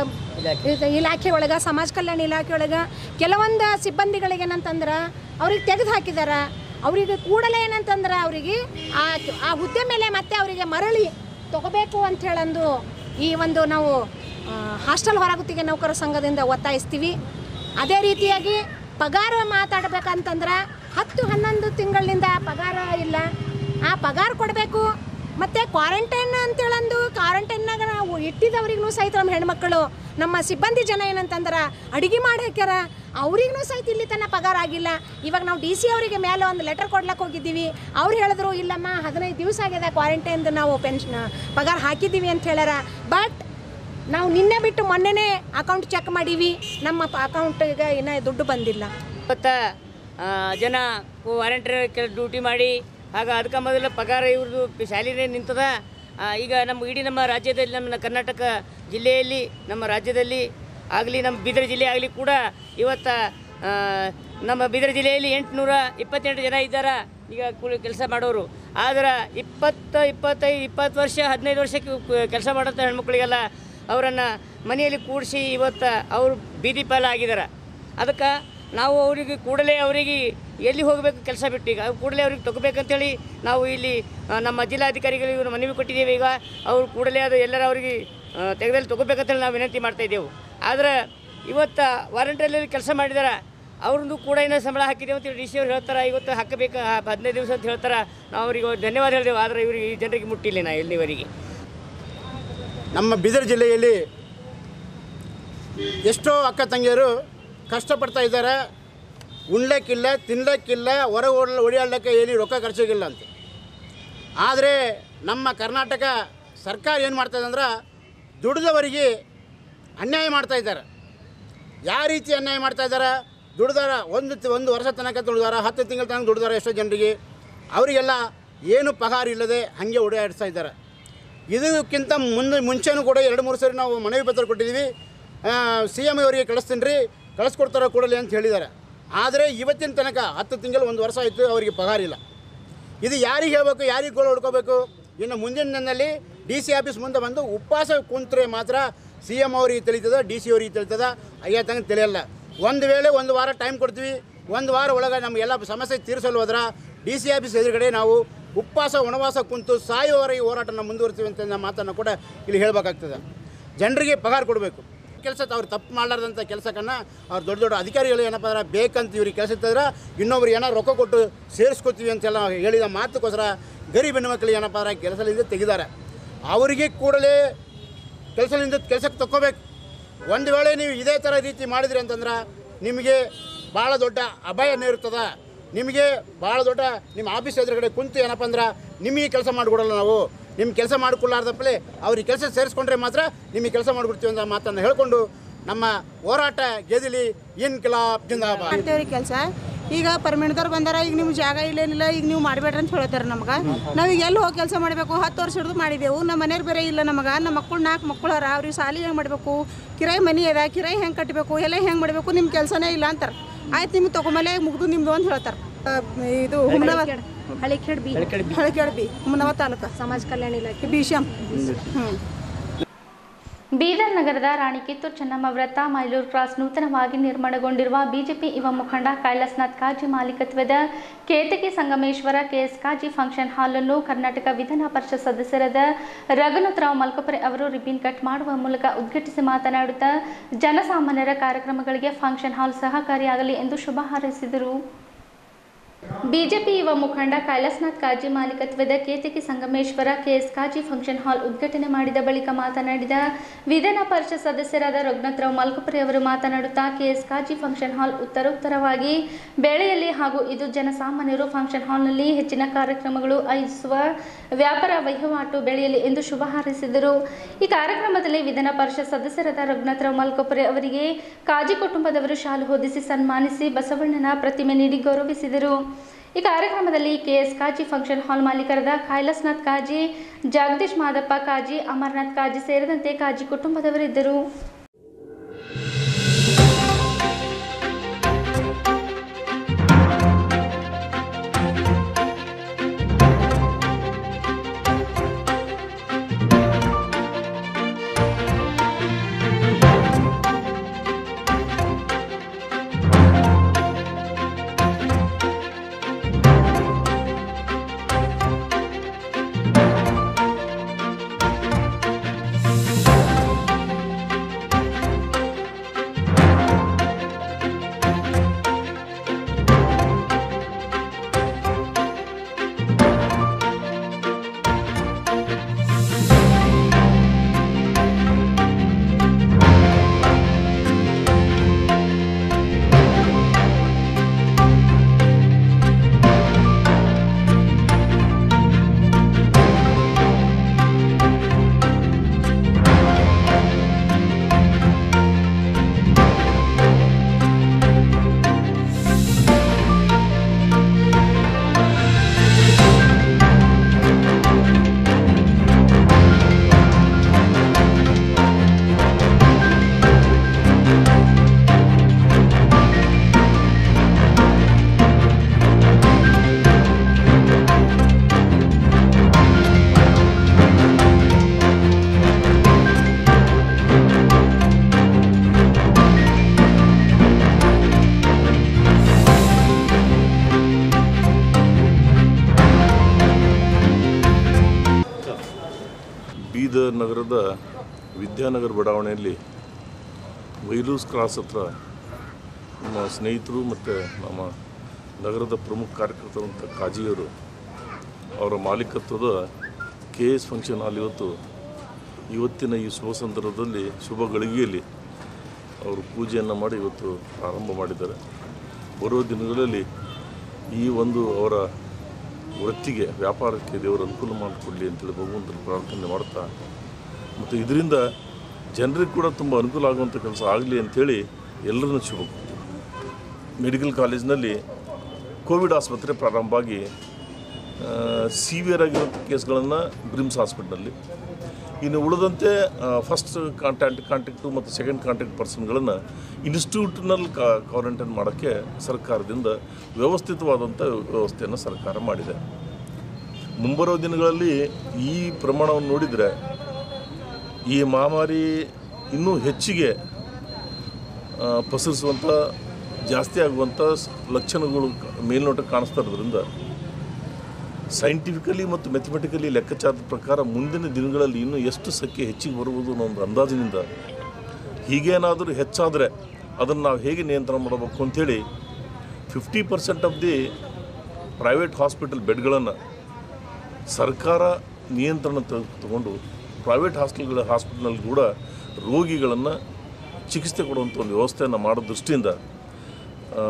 ಇದು ಇಲಾಖೆ ಒಳಗೆ ಸಮಾಜ ಕಲ್ಯಾಣ ಇಲಾಖೆ ಒಳಗೆ ಕೆಲವೊಂದು ಸಿಬ್ಬಂದಿಗಳಿಗೆ ಏನಂತಂದ್ರೆ ಅವ್ರಿಗೆ ತೆಗೆದು ಹಾಕಿದಾರ ಅವರಿಗೆ ಕೂಡಲೇ ಏನಂತಂದ್ರೆ ಅವರಿಗೆ ಆ ಆ ಹುದ್ದೆ ಮೇಲೆ ಮತ್ತೆ ಅವರಿಗೆ ಮರಳಿ ತಗೋಬೇಕು ಅಂತ ಹೇಳಂದು ಈ ಒಂದು ನಾವು ಹಾಸ್ಟೆಲ್ ಹೊರಗುತ್ತಿಗೆ ನೌಕರ ಸಂಘದಿಂದ ಒತ್ತಾಯಿಸ್ತೀವಿ ಅದೇ ರೀತಿಯಾಗಿ ಪಗಾರ ಮಾತಾಡ್ಬೇಕಂತಂದ್ರೆ ಹತ್ತು ಹನ್ನೊಂದು ತಿಂಗಳಿಂದ ಪಗಾರ ಇಲ್ಲ ಆ ಪಗಾರ ಕೊಡಬೇಕು ಮತ್ತು ಕ್ವಾರಂಟೈನ್ ಅಂತೇಳಂದು ಕ್ವಾರಂಟೈನ್ನಾಗ ನಾವು ಇಟ್ಟಿದ್ದವ್ರಿಗೂ ಸಹಿತ ನಮ್ಮ ಹೆಣ್ಮಕ್ಳು ನಮ್ಮ ಸಿಬ್ಬಂದಿ ಜನ ಏನಂತಂದ್ರೆ ಅಡುಗೆ ಮಾಡಿ ಹಾಕ್ಯಾರ ಅವ್ರಿಗೂ ಸಹಿತ ಇಲ್ಲಿ ತನಕ ಪಗಾರ ಆಗಿಲ್ಲ ಇವಾಗ ನಾವು ಡಿ ಸಿ ಅವರಿಗೆ ಮೇಲೆ ಒಂದು ಲೆಟರ್ ಕೊಡ್ಲಕ್ಕೆ ಹೋಗಿದ್ದೀವಿ ಅವ್ರು ಹೇಳಿದ್ರು ಇಲ್ಲಮ್ಮ ಹದಿನೈದು ದಿವಸ ಆಗಿದೆ ಕ್ವಾರಂಟೈನ್ದು ನಾವು ಪೆನ್ಷನ್ ಪಗಾರ ಹಾಕಿದ್ದೀವಿ ಅಂತ ಹೇಳ್ಯಾರ ಬಟ್ ನಾವು ನಿನ್ನೆ ಬಿಟ್ಟು ಮೊನ್ನೆನೇ ಅಕೌಂಟ್ ಚೆಕ್ ಮಾಡೀವಿ ನಮ್ಮ ಅಕೌಂಟಿಗೆ ಇನ್ನೂ ದುಡ್ಡು ಬಂದಿಲ್ಲ ಇವತ್ತು ಆ, ಜನ ವಾರಂಟರ್ ಕೆಲ ಡ್ಯೂಟಿ ಮಾಡಿ ಆಗ ಅದಕ್ಕೆ ಮೊದಲು ಪಗಾರ ಇವ್ರದ್ದು ಶಾಲಿನೇ ನಿಂತದ ಆ, ಈಗ ನಮ್ಮ ಇಡೀ ನಮ್ಮ ರಾಜ್ಯದಲ್ಲಿ ನಮ್ಮ ಕರ್ನಾಟಕ ಜಿಲ್ಲೆಯಲ್ಲಿ ನಮ್ಮ ರಾಜ್ಯದಲ್ಲಿ ಆಗಲಿ ನಮ್ಮ ಬೀದರ್ ಜಿಲ್ಲೆ ಆಗಲಿ ಕೂಡ ಇವತ್ತು ಆ, ನಮ್ಮ ಬೀದರ್ ಜಿಲ್ಲೆಯಲ್ಲಿ ಎಂಟುನೂರ ಇಪ್ಪತ್ತೆಂಟು ಜನ ಇದ್ದಾರೆ ಈಗ ಕೂಲಿ ಕೆಲಸ ಮಾಡೋರು ಆದ್ರೆ ಇಪ್ಪತ್ತು ಇಪ್ಪತ್ತೈದು ಇಪ್ಪತ್ತು ವರ್ಷ ಹದಿನೈದು ವರ್ಷಕ್ಕೆ ಕೆಲಸ ಮಾಡೋಂಥ ಹೆಣ್ಮಕ್ಳಿಗೆಲ್ಲ ಅವರನ್ನು ಮನೆಯಲ್ಲಿ ಕೂಡಿಸಿ ಇವತ್ತು ಅವರು ಬೀದಿ ಪಾಲ ಆಗಿದ್ದಾರೆ ಅದಕ್ಕೆ ನಾವು ಅವರಿಗೆ ಕೂಡಲೇ ಅವರಿಗೆ ಎಲ್ಲಿ ಹೋಗಬೇಕು ಕೆಲಸ ಬಿಟ್ಟು ಈಗ ಅವ್ರು ಕೂಡಲೇ ಅವ್ರಿಗೆ ತಗೋಬೇಕಂತೇಳಿ ನಾವು ಇಲ್ಲಿ ಆ, ನಮ್ಮ ಜಿಲ್ಲಾಧಿಕಾರಿಗಳಿಗೆ ಇವ್ರು ಮನವಿ ಕೊಟ್ಟಿದ್ದೇವೆ ಈಗ ಅವ್ರು ಕೂಡಲೇ ಅದು ಎಲ್ಲರ ಅವರಿಗೆ ತೆಗೆದಲ್ಲಿ ತಗೋಬೇಕಂತೇಳಿ ನಾವು ವಿನಂತಿ ಮಾಡ್ತಾ ಇದ್ದೆವು ಆದರೆ ಇವತ್ತು ವಾರಂಟಲ್ಲಿ ಕೆಲಸ ಮಾಡಿದಾರೆ ಅವ್ರದ್ದು ಕೂಡ ಏನೋ ಸಂಬಳ ಹಾಕಿದ್ದೇವೆ ಅಂತೇಳಿ ಡಿ ಸಿ ಅವ್ರು ಹೇಳ್ತಾರೆ ಇವತ್ತು ಹಾಕಬೇಕು ಆ, ಹದಿನೈದು ದಿವಸ ಅಂತ ಹೇಳ್ತಾರೆ ನಾವು ಅವರಿಗೆ ಧನ್ಯವಾದ ಹೇಳಿದೆವು ಆದರೆ ಇವರಿಗೆ ಈ ಜನರಿಗೆ ಮುಟ್ಟಿಲ್ಲ ನಾ ಇಲ್ಲಿವರೆಗೆ ನಮ್ಮ ಬೀದರ್ ಜಿಲ್ಲೆಯಲ್ಲಿ ಎಷ್ಟೋ ಅಕ್ಕ ತಂಗಿಯರು ಕಷ್ಟಪಡ್ತಾ ಇದ್ದಾರೆ ಉಣ್ಲಿಕ್ಕಿಲ್ಲ ತಿನ್ಲಿಕ್ಕಿಲ್ಲ ಹೊರ ಓಡ ಓಡಾಡಲಿಕ್ಕೆ ಏನು ರೊಕ್ಕ ಖರ್ಚಿಗಿಲ್ಲ ಅಂತ ಆದರೆ ನಮ್ಮ ಕರ್ನಾಟಕ ಸರ್ಕಾರ ಏನು ಮಾಡ್ತಾಯಿದೆ ಅಂದ್ರೆ ದುಡಿದವರಿಗೆ ಅನ್ಯಾಯ ಮಾಡ್ತಾ ಇದ್ದಾರೆ ಯಾವ ರೀತಿ ಅನ್ಯಾಯ ಮಾಡ್ತಾ ಇದ್ದಾರೆ ದುಡ್ದಾರ ಒಂದು ತಿ- ಒಂದು ವರ್ಷ ತನಕ ದುಡ್ದಾರ ಹತ್ತು ತಿಂಗಳ ತನಕ ದುಡ್ದಾರ ಎಷ್ಟೋ ಜನರಿಗೆ ಅವರಿಗೆಲ್ಲ ಏನು ಪಗಾರ ಇಲ್ಲದೆ ಹಾಗೆ ಓಡಾಡಿಸ್ತಾ ಇದ್ದಾರೆ ಇದಕ್ಕಿಂತ ಮುಂದೆ ಮುಂಚೆನೂ ಕೂಡ ಎರಡು ಮೂರು ಸರಿ ನಾವು ಮನವಿ ಪತ್ರ ಕೊಟ್ಟಿದ್ದೀವಿ ಸಿ ಎಮ್ ಅವರಿಗೆ ಕಳಿಸ್ತೀನಿ ರೀ ಕಳಿಸ್ಕೊಡ್ತಾರ ಕೂಡಲೇ ಅಂತ ಹೇಳಿದ್ದಾರೆ ಆದರೆ ಇವತ್ತಿನ ತನಕ ಹತ್ತು ತಿಂಗಳು ಒಂದು ವರ್ಷ ಆಯಿತು ಅವರಿಗೆ ಪಗಾರ ಇಲ್ಲ ಇದು ಯಾರಿಗೆ ಹೇಳ್ಬೇಕು ಯಾರಿಗೆ ಗೋಳು ಹೊಡ್ಕೋಬೇಕು ಇನ್ನು ಮುಂದಿನ ದಿನದಲ್ಲಿ ಡಿ ಸಿ ಆಫೀಸ್ ಮುಂದೆ ಬಂದು ಉಪವಾಸ ಕುಂತ್ರೆ ಮಾತ್ರ ಸಿ ಎಮ್ ಅವ್ರಿಗೆ ತಿಳಿತದ ಡಿ ಸಿ ಅವ್ರಿಗೆ ತಿಳಿತದ ಅಯ್ಯ ತಂಗ ತಿಳಿಯಲ್ಲ ಒಂದು ವೇಳೆ ಒಂದು ವಾರ ಟೈಮ್ ಕೊಡ್ತೀವಿ ಒಂದು ವಾರ ಒಳಗೆ ನಮಗೆಲ್ಲ ಸಮಸ್ಯೆ ತೀರಿಸಲು ಹೋದ್ರೆ ಡಿ ಸಿ ಆಫೀಸ್ ಎದುರುಗಡೆ ನಾವು ಉಪವಾಸ ವನವಾಸ ಕುಂತು ಸಾಯುವವರೆಗೆ ಹೋರಾಟನ ಮುಂದುವರಿತೀವಿ ಅಂತ ನಮ್ಮ ಮಾತನ್ನು ಕೂಡ ಇಲ್ಲಿ ಹೇಳಬೇಕಾಗ್ತದೆ ಜನರಿಗೆ ಪಗಾರ ಕೊಡಬೇಕು ಕೆಲಸ ಅವ್ರು ತಪ್ಪು ಮಾಡಲಾರ್ದಂಥ ಕೆಲಸಕ್ಕನ್ನು ಅವ್ರು ದೊಡ್ಡ ದೊಡ್ಡ ಅಧಿಕಾರಿಗಳು ಏನಪ್ಪ ಅಂದ್ರೆ ಬೇಕಂತ ಇವ್ರಿಗೆ ಕೆಲಸ ಇತ್ತಿದ್ರೆ ಇನ್ನೊಬ್ರು ಏನೋ ರೊಕ್ಕ ಕೊಟ್ಟು ಸೇರಿಸ್ಕೊತೀವಿ ಅಂತೆಲ್ಲ ಹೇಳಿದ ಮಾತುಕೋಸ್ಕರ ಗರೀಬ್ ಹೆಣ್ಮಕ್ಳಿಗೆ ಏನಪ್ಪ ಅಂದ್ರೆ ಕೆಲಸದಿಂದ ತೆಗಿದ್ದಾರೆ ಅವರಿಗೆ ಕೂಡಲೇ ಕೆಲಸದಿಂದ ಕೆಲಸಕ್ಕೆ ತಕ್ಕೋಬೇಕು ಒಂದು ವೇಳೆ ನೀವು ಇದೇ ಥರ ರೀತಿ ಮಾಡಿದ್ರಿ ಅಂತಂದ್ರೆ ನಿಮಗೆ ಭಾಳ ದೊಡ್ಡ ಅಭಯ ಇರ್ತದ ನಿಮಗೆ ಭಾಳ ದೊಡ್ಡ ನಿಮ್ಮ ಆಫೀಸ್ ಎದುರುಗಡೆ ಕುಂತು ಏನಪ್ಪ ಅಂದ್ರೆ ನಿಮಗೆ ಕೆಲಸ ಮಾಡಿಕೊಡಲ್ಲ ನಾವು ನಿಮ್ಮ ಕೆಲಸ ಮಾಡಿಕೊಳ್ಳಾರ್ದಪ್ಪಲೆ ಅವ್ರಿಗೆ ಕೆಲಸ ಸೇರಿಸ್ಕೊಂಡ್ರೆ ಮಾತ್ರ ನಿಮಗೆ ಕೆಲಸ ಮಾಡಿಕೊಡ್ತೀವಿ ಅಂತ ಮಾತನ್ನು ಹೇಳ್ಕೊಂಡು ನಮ್ಮ ಹೋರಾಟ ಗೆದಿಲಿ ಇನ್ಕಿಲಾಬ್ ಜಿಂದಾಬಾದ್ ಮಾಡ್ತೇವ್ರಿ ಕೆಲಸ ಈಗ ಪರ್ಮಿಣದವ್ರು ಬಂದಾರ ಈಗ ನಿಮ್ಗೆ ಜಾಗ ಇಲ್ಲೇನಿಲ್ಲ ಈಗ ನೀವು ಮಾಡಬೇಡ್ರಿ ಅಂತ ಹೇಳ್ತಾರೆ ನಮ್ಗೆ ನಾವೀಗ ಎಲ್ಲಿ ಹೋಗಿ ಕೆಲಸ ಮಾಡಬೇಕು ಹತ್ತು ವರ್ಷ ಹಿಡಿದು ಮಾಡಿದೆವು ನಮ್ಮ ಮನೆಯವ್ರು ಬೇರೆ ಇಲ್ಲ ನಮಗೆ ನಮ್ಮ ಮಕ್ಕಳು ನಾಲ್ಕು ಮಕ್ಕಳು ಅರ ಅವ್ರಿಗೆ ಸಾಲಿ ಹೆಂಗೆ ಮಾಡಬೇಕು ಕಿರಾಯಿ ಮನಿ ಅದ ಕಿರಾಯಿ ಹೆಂಗೆ ಕಟ್ಟಬೇಕು ಎಲ್ಲ ಹೆಂಗೆ ಮಾಡಬೇಕು ನಿಮ್ಮ ಕೆಲಸನೇ ಇಲ್ಲ ಅಂತಾರೆ ಆಯ್ತು ನಿಮ್ಗೆ ತಗೊಂಬಲೆ ಮುಗ್ದು ನಿಮ್ದು ಅಂತ ಹೇಳ್ತಾರೆ ಆ, ಇದು ಹುಮ್ನವ ಹಳಿಖೇಡ್ ಬಿ ಹಳಗೇಡ್ ಬಿ ಹುಮ್ನವ ತಾಲೂಕು ಸಮಾಜ ಕಲ್ಯಾಣ ಇಲಾಖೆ ಬಿಶಾಮ್ ಹ್ಞೂ ಬೀದರ್ ನಗರದ ರಾಣಿ ಕಿತ್ತೂರು ಚೆನ್ನಮ್ಮ ವೃತ್ತ ಮೈಲೂರು ಕ್ರಾಸ್ ನೂತನವಾಗಿ ನಿರ್ಮಾಣಗೊಂಡಿರುವ ಬಿಜೆಪಿ ಯುವ ಮುಖಂಡ ಕೈಲಾಸನಾಥ್ ಕಾಜಿ ಮಾಲೀಕತ್ವದ Ketaki Sangameshwara KS Kaji function hall ಅನ್ನು ಕರ್ನಾಟಕ ವಿಧಾನ ಪರಿಷತ್ ಸದಸ್ಯರಾದ ರಘುನಾಥರಾವ್ ಮಲ್ಕಪುರೆ ಅವರು ರಿಬಿನ್ ಕಟ್ ಮಾಡುವ ಮೂಲಕ ಉದ್ಘಾಟಿಸಿ ಮಾತನಾಡುತ್ತಾ ಜನಸಾಮಾನ್ಯರ ಕಾರ್ಯಕ್ರಮಗಳಿಗೆ ಫಂಕ್ಷನ್ ಹಾಲ್ ಸಹಕಾರಿಯಾಗಲಿ ಎಂದು ಶುಭ ಹಾರೈಸಿದರು ಬಿಜೆಪಿ ಯುವ ಮುಖಂಡ ಕೈಲಾಸನಾಥ್ ಕಾಜಿ ಮಾಲೀಕತ್ವದ Ketaki Sangameshwara KS Kaji function hall ಉದ್ಘಾಟನೆ ಮಾಡಿದ ಬಳಿಕ ಮಾತನಾಡಿದ ವಿಧಾನ ಪರಿಷತ್ ಸದಸ್ಯರಾದ ರಘುನಾಥರಾವ್ ಮಲ್ಕಪುರಿ ಅವರು ಮಾತನಾಡುತ್ತಾ ಕೆಎಸ್ ಕಾಜಿ ಫಂಕ್ಷನ್ ಹಾಲ್ ಉತ್ತರೋತ್ತರವಾಗಿ ಬೆಳೆಯಲ್ಲಿ ಹಾಗೂ ಇದು ಜನಸಾಮಾನ್ಯರು ಫಂಕ್ಷನ್ ಹಾಲ್ನಲ್ಲಿ ಹೆಚ್ಚಿನ ಕಾರ್ಯಕ್ರಮಗಳು ಆಯೋಜಿಸುವ ವ್ಯಾಪಾರ ವಹಿವಾಟು ಬೆಳೆಯಲಿ ಎಂದು ಶುಭ ಹಾರೈಸಿದರು ಈ ಕಾರ್ಯಕ್ರಮದಲ್ಲಿ ವಿಧಾನ ಪರಿಷತ್ ಸದಸ್ಯರಾದ ರಘುನಾಥರಾವ್ ಮಲ್ಕಪುರಿ ಅವರಿಗೆ ಕಾಜಿ ಕುಟುಂಬದವರು ಶಾಲು ಹೊದಿಸಿ ಸನ್ಮಾನಿಸಿ ಬಸವಣ್ಣನ ಪ್ರತಿಮೆ ನೀಡಿ ಗೌರವಿಸಿದರು ಈ ಕಾರ್ಯಕ್ರಮದಲ್ಲಿ ಕೆಎಸ್ ಕಾಜಿ ಫಂಕ್ಷನ್ ಹಾಲ್ ಮಾಲೀಕರಾದ ಕೈಲಾಸನಾಥ್ ಕಾಜಿ ಜಗದೀಶ್ ಮಾದಪ್ಪ ಕಾಜಿ ಅಮರನಾಥ್ ಕಾಜಿ ಸೇರಿದಂತೆ ಕಾಜಿ ಕುಟುಂಬದವರಿದ್ದರು ಬೀದರ್ ನಗರದ ವಿದ್ಯಾನಗರ ಬಡಾವಣೆಯಲ್ಲಿ ವೈಲೂಸ್ ಕ್ರಾಸ್ ಹತ್ರ ನಮ್ಮ ಸ್ನೇಹಿತರು ಮತ್ತು ನಮ್ಮ ನಗರದ ಪ್ರಮುಖ ಕಾರ್ಯಕರ್ತರಂಥ ಕಾಜಿಯವರು ಅವರ ಮಾಲೀಕತ್ವದ ಕೆ ಎಸ್ ಫಂಕ್ಷನ್ ಹಾಲ್ ಇವತ್ತು ಇವತ್ತಿನ ಈ ಶುಭ ಸಂದರ್ಭದಲ್ಲಿ ಶುಭ ಗಳಿಗೆಯಲ್ಲಿ ಅವರು ಪೂಜೆಯನ್ನು ಮಾಡಿ ಇವತ್ತು ಪ್ರಾರಂಭ ಮಾಡಿದ್ದಾರೆ ಬರುವ ದಿನಗಳಲ್ಲಿ ಈ ಒಂದು ಅವರ ವೃತ್ತಿಗೆ ವ್ಯಾಪಾರಕ್ಕೆ ದೇವರು ಅನುಕೂಲ ಮಾಡಿಕೊಡಲಿ ಅಂತೇಳಿ ಭಗವಂತನ ಪ್ರಾರ್ಥನೆ ಮಾಡ್ತಾ ಮತ್ತು ಇದರಿಂದ ಜನರಿಗೆ ಕೂಡ ತುಂಬ ಅನುಕೂಲ ಆಗುವಂಥ ಕೆಲಸ ಆಗಲಿ ಅಂಥೇಳಿ ಎಲ್ಲರನ್ನೂ ಶುಭ ಕೋರ್ತೀನಿ. ಮೆಡಿಕಲ್ ಕಾಲೇಜಿನಲ್ಲಿ ಕೋವಿಡ್ ಆಸ್ಪತ್ರೆ ಪ್ರಾರಂಭ ಆಗಿ ಸಿವಿಯರ್ ಆಗಿರೋ ಕೇಸ್ಗಳನ್ನು ಬ್ರಿಮ್ಸ್ ಹಾಸ್ಪಿಟ್ಲಲ್ಲಿ ಇನ್ನು ಉಳಿದಂತೆ ಫಸ್ಟ್ ಕಾಂಟ್ಯಾಕ್ಟ್ ಕಾಂಟ್ಯಾಕ್ಟು ಮತ್ತು ಸೆಕೆಂಡ್ ಕಾಂಟ್ಯಾಕ್ಟ್ ಪರ್ಸನ್ಗಳನ್ನು ಇನ್ಸ್ಟಿಟ್ಯೂಟ್ನಲ್ಲಿ ಕಾ ಕ್ವಾರಂಟೈನ್ ಮಾಡೋಕ್ಕೆ ಸರ್ಕಾರದಿಂದ ವ್ಯವಸ್ಥಿತವಾದಂಥ ವ್ಯವಸ್ಥೆಯನ್ನು ಸರ್ಕಾರ ಮಾಡಿದೆ ಮುಂಬರುವ ದಿನಗಳಲ್ಲಿ ಈ ಪ್ರಮಾಣವನ್ನು ನೋಡಿದರೆ ಈ ಮಹಾಮಾರಿ ಇನ್ನೂ ಹೆಚ್ಚಿಗೆ ಆ, ಪಸರಿಸುವಂಥ ಜಾಸ್ತಿ ಆಗುವಂಥ ಸ್- ಲಕ್ಷಣಗಳು ಕ- ಮೇಲ್ನೋಟಕ್ಕೆ ಕಾಣಿಸ್ತಾ ಇರೋದ್ರಿಂದ ಸೈಂಟಿಫಿಕಲಿ ಮತ್ತು ಮೆಥಮೆಟಿಕಲಿ ಲೆಕ್ಕಾಚಾರದ ಪ್ರಕಾರ ಮುಂದಿನ ದಿನಗಳಲ್ಲಿ ಇನ್ನೂ ಎಷ್ಟು ಸಂಖ್ಯೆ ಹೆಚ್ಚಿಗೆ ಬರುವುದು ಅನ್ನೋ ಒಂದು ಅಂದಾಜಿನಿಂದ ಹೀಗೇನಾದರೂ ಹೆಚ್ಚಾದರೆ ಅದನ್ನು ನಾವು ಹೇಗೆ ನಿಯಂತ್ರಣ ಮಾಡಬೇಕು ಅಂಥೇಳಿ fifty percent of the private hospital ಬೆಡ್ಗಳನ್ನು ಸರ್ಕಾರ ನಿಯಂತ್ರಣ ತ- ತಗೊಂಡು ಪ್ರೈವೇಟ್ ಹಾಸ್ಟೆಲ್ಗಳ ಹಾಸ್ಪಿಟಲ್ನಲ್ಲಿ ಕೂಡ ರೋಗಿಗಳನ್ನು ಚಿಕಿತ್ಸೆ ಕೊಡುವಂಥ ಒಂದು ವ್ಯವಸ್ಥೆಯನ್ನು ಮಾಡೋ ದೃಷ್ಟಿಯಿಂದ ಆ,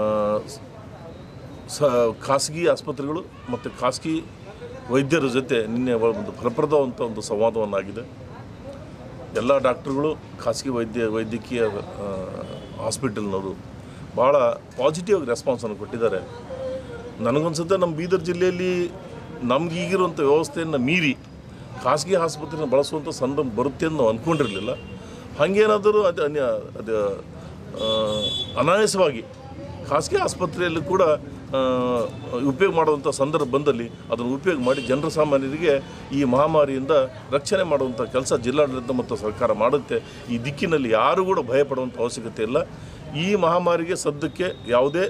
ಸ ಖಾಸಗಿ ಆಸ್ಪತ್ರೆಗಳು ಮತ್ತು ಖಾಸಗಿ ವೈದ್ಯರ ಜೊತೆ ನಿನ್ನೆ ಒಂದು ಫಲಪ್ರದವಂಥ ಒಂದು ಸಂವಾದವನ್ನಾಗಿದೆ ಎಲ್ಲ ಡಾಕ್ಟ್ರುಗಳು ಖಾಸಗಿ ವೈದ್ಯ ವೈದ್ಯಕೀಯ ಆ, ಹಾಸ್ಪಿಟಲ್ನವರು ಭಾಳ ಪಾಸಿಟಿವ್ ಆಗಿ ರೆಸ್ಪಾನ್ಸನ್ನು ಕೊಟ್ಟಿದ್ದಾರೆ ನನಗನ್ಸುತ್ತೆ ನಮ್ಮ ಬೀದರ್ ಜಿಲ್ಲೆಯಲ್ಲಿ ನಮ್ಗೆ ಈಗಿರುವಂಥ ವ್ಯವಸ್ಥೆಯನ್ನು ಮೀರಿ ಖಾಸಗಿ ಆಸ್ಪತ್ರೆನ ಬಳಸುವಂಥ ಸಂದರ್ಭ ಬರುತ್ತೆ ಅಂತ ನಾವು ಅಂದ್ಕೊಂಡಿರಲಿಲ್ಲ ಹಾಗೇನಾದರೂ ಅದು ಅನ್ಯ ಅದು ಆ, ಅನಾಯಾಸವಾಗಿ ಖಾಸಗಿ ಆಸ್ಪತ್ರೆಯಲ್ಲಿ ಕೂಡ ಆ, ಉಪಯೋಗ ಮಾಡುವಂಥ ಸಂದರ್ಭ ಬಂದಲ್ಲಿ ಅದನ್ನು ಉಪಯೋಗ ಮಾಡಿ ಜನರ ಸಾಮಾನ್ಯರಿಗೆ ಈ ಮಹಾಮಾರಿಯಿಂದ ರಕ್ಷಣೆ ಮಾಡುವಂಥ ಕೆಲಸ ಜಿಲ್ಲಾಡಳಿತ ಮತ್ತು ಸರ್ಕಾರ ಮಾಡುತ್ತೆ ಈ ದಿಕ್ಕಿನಲ್ಲಿ ಯಾರೂ ಕೂಡ ಭಯಪಡುವಂಥ ಅವಶ್ಯಕತೆ ಇಲ್ಲ ಈ ಮಹಾಮಾರಿಗೆ ಸದ್ಯಕ್ಕೆ ಯಾವುದೇ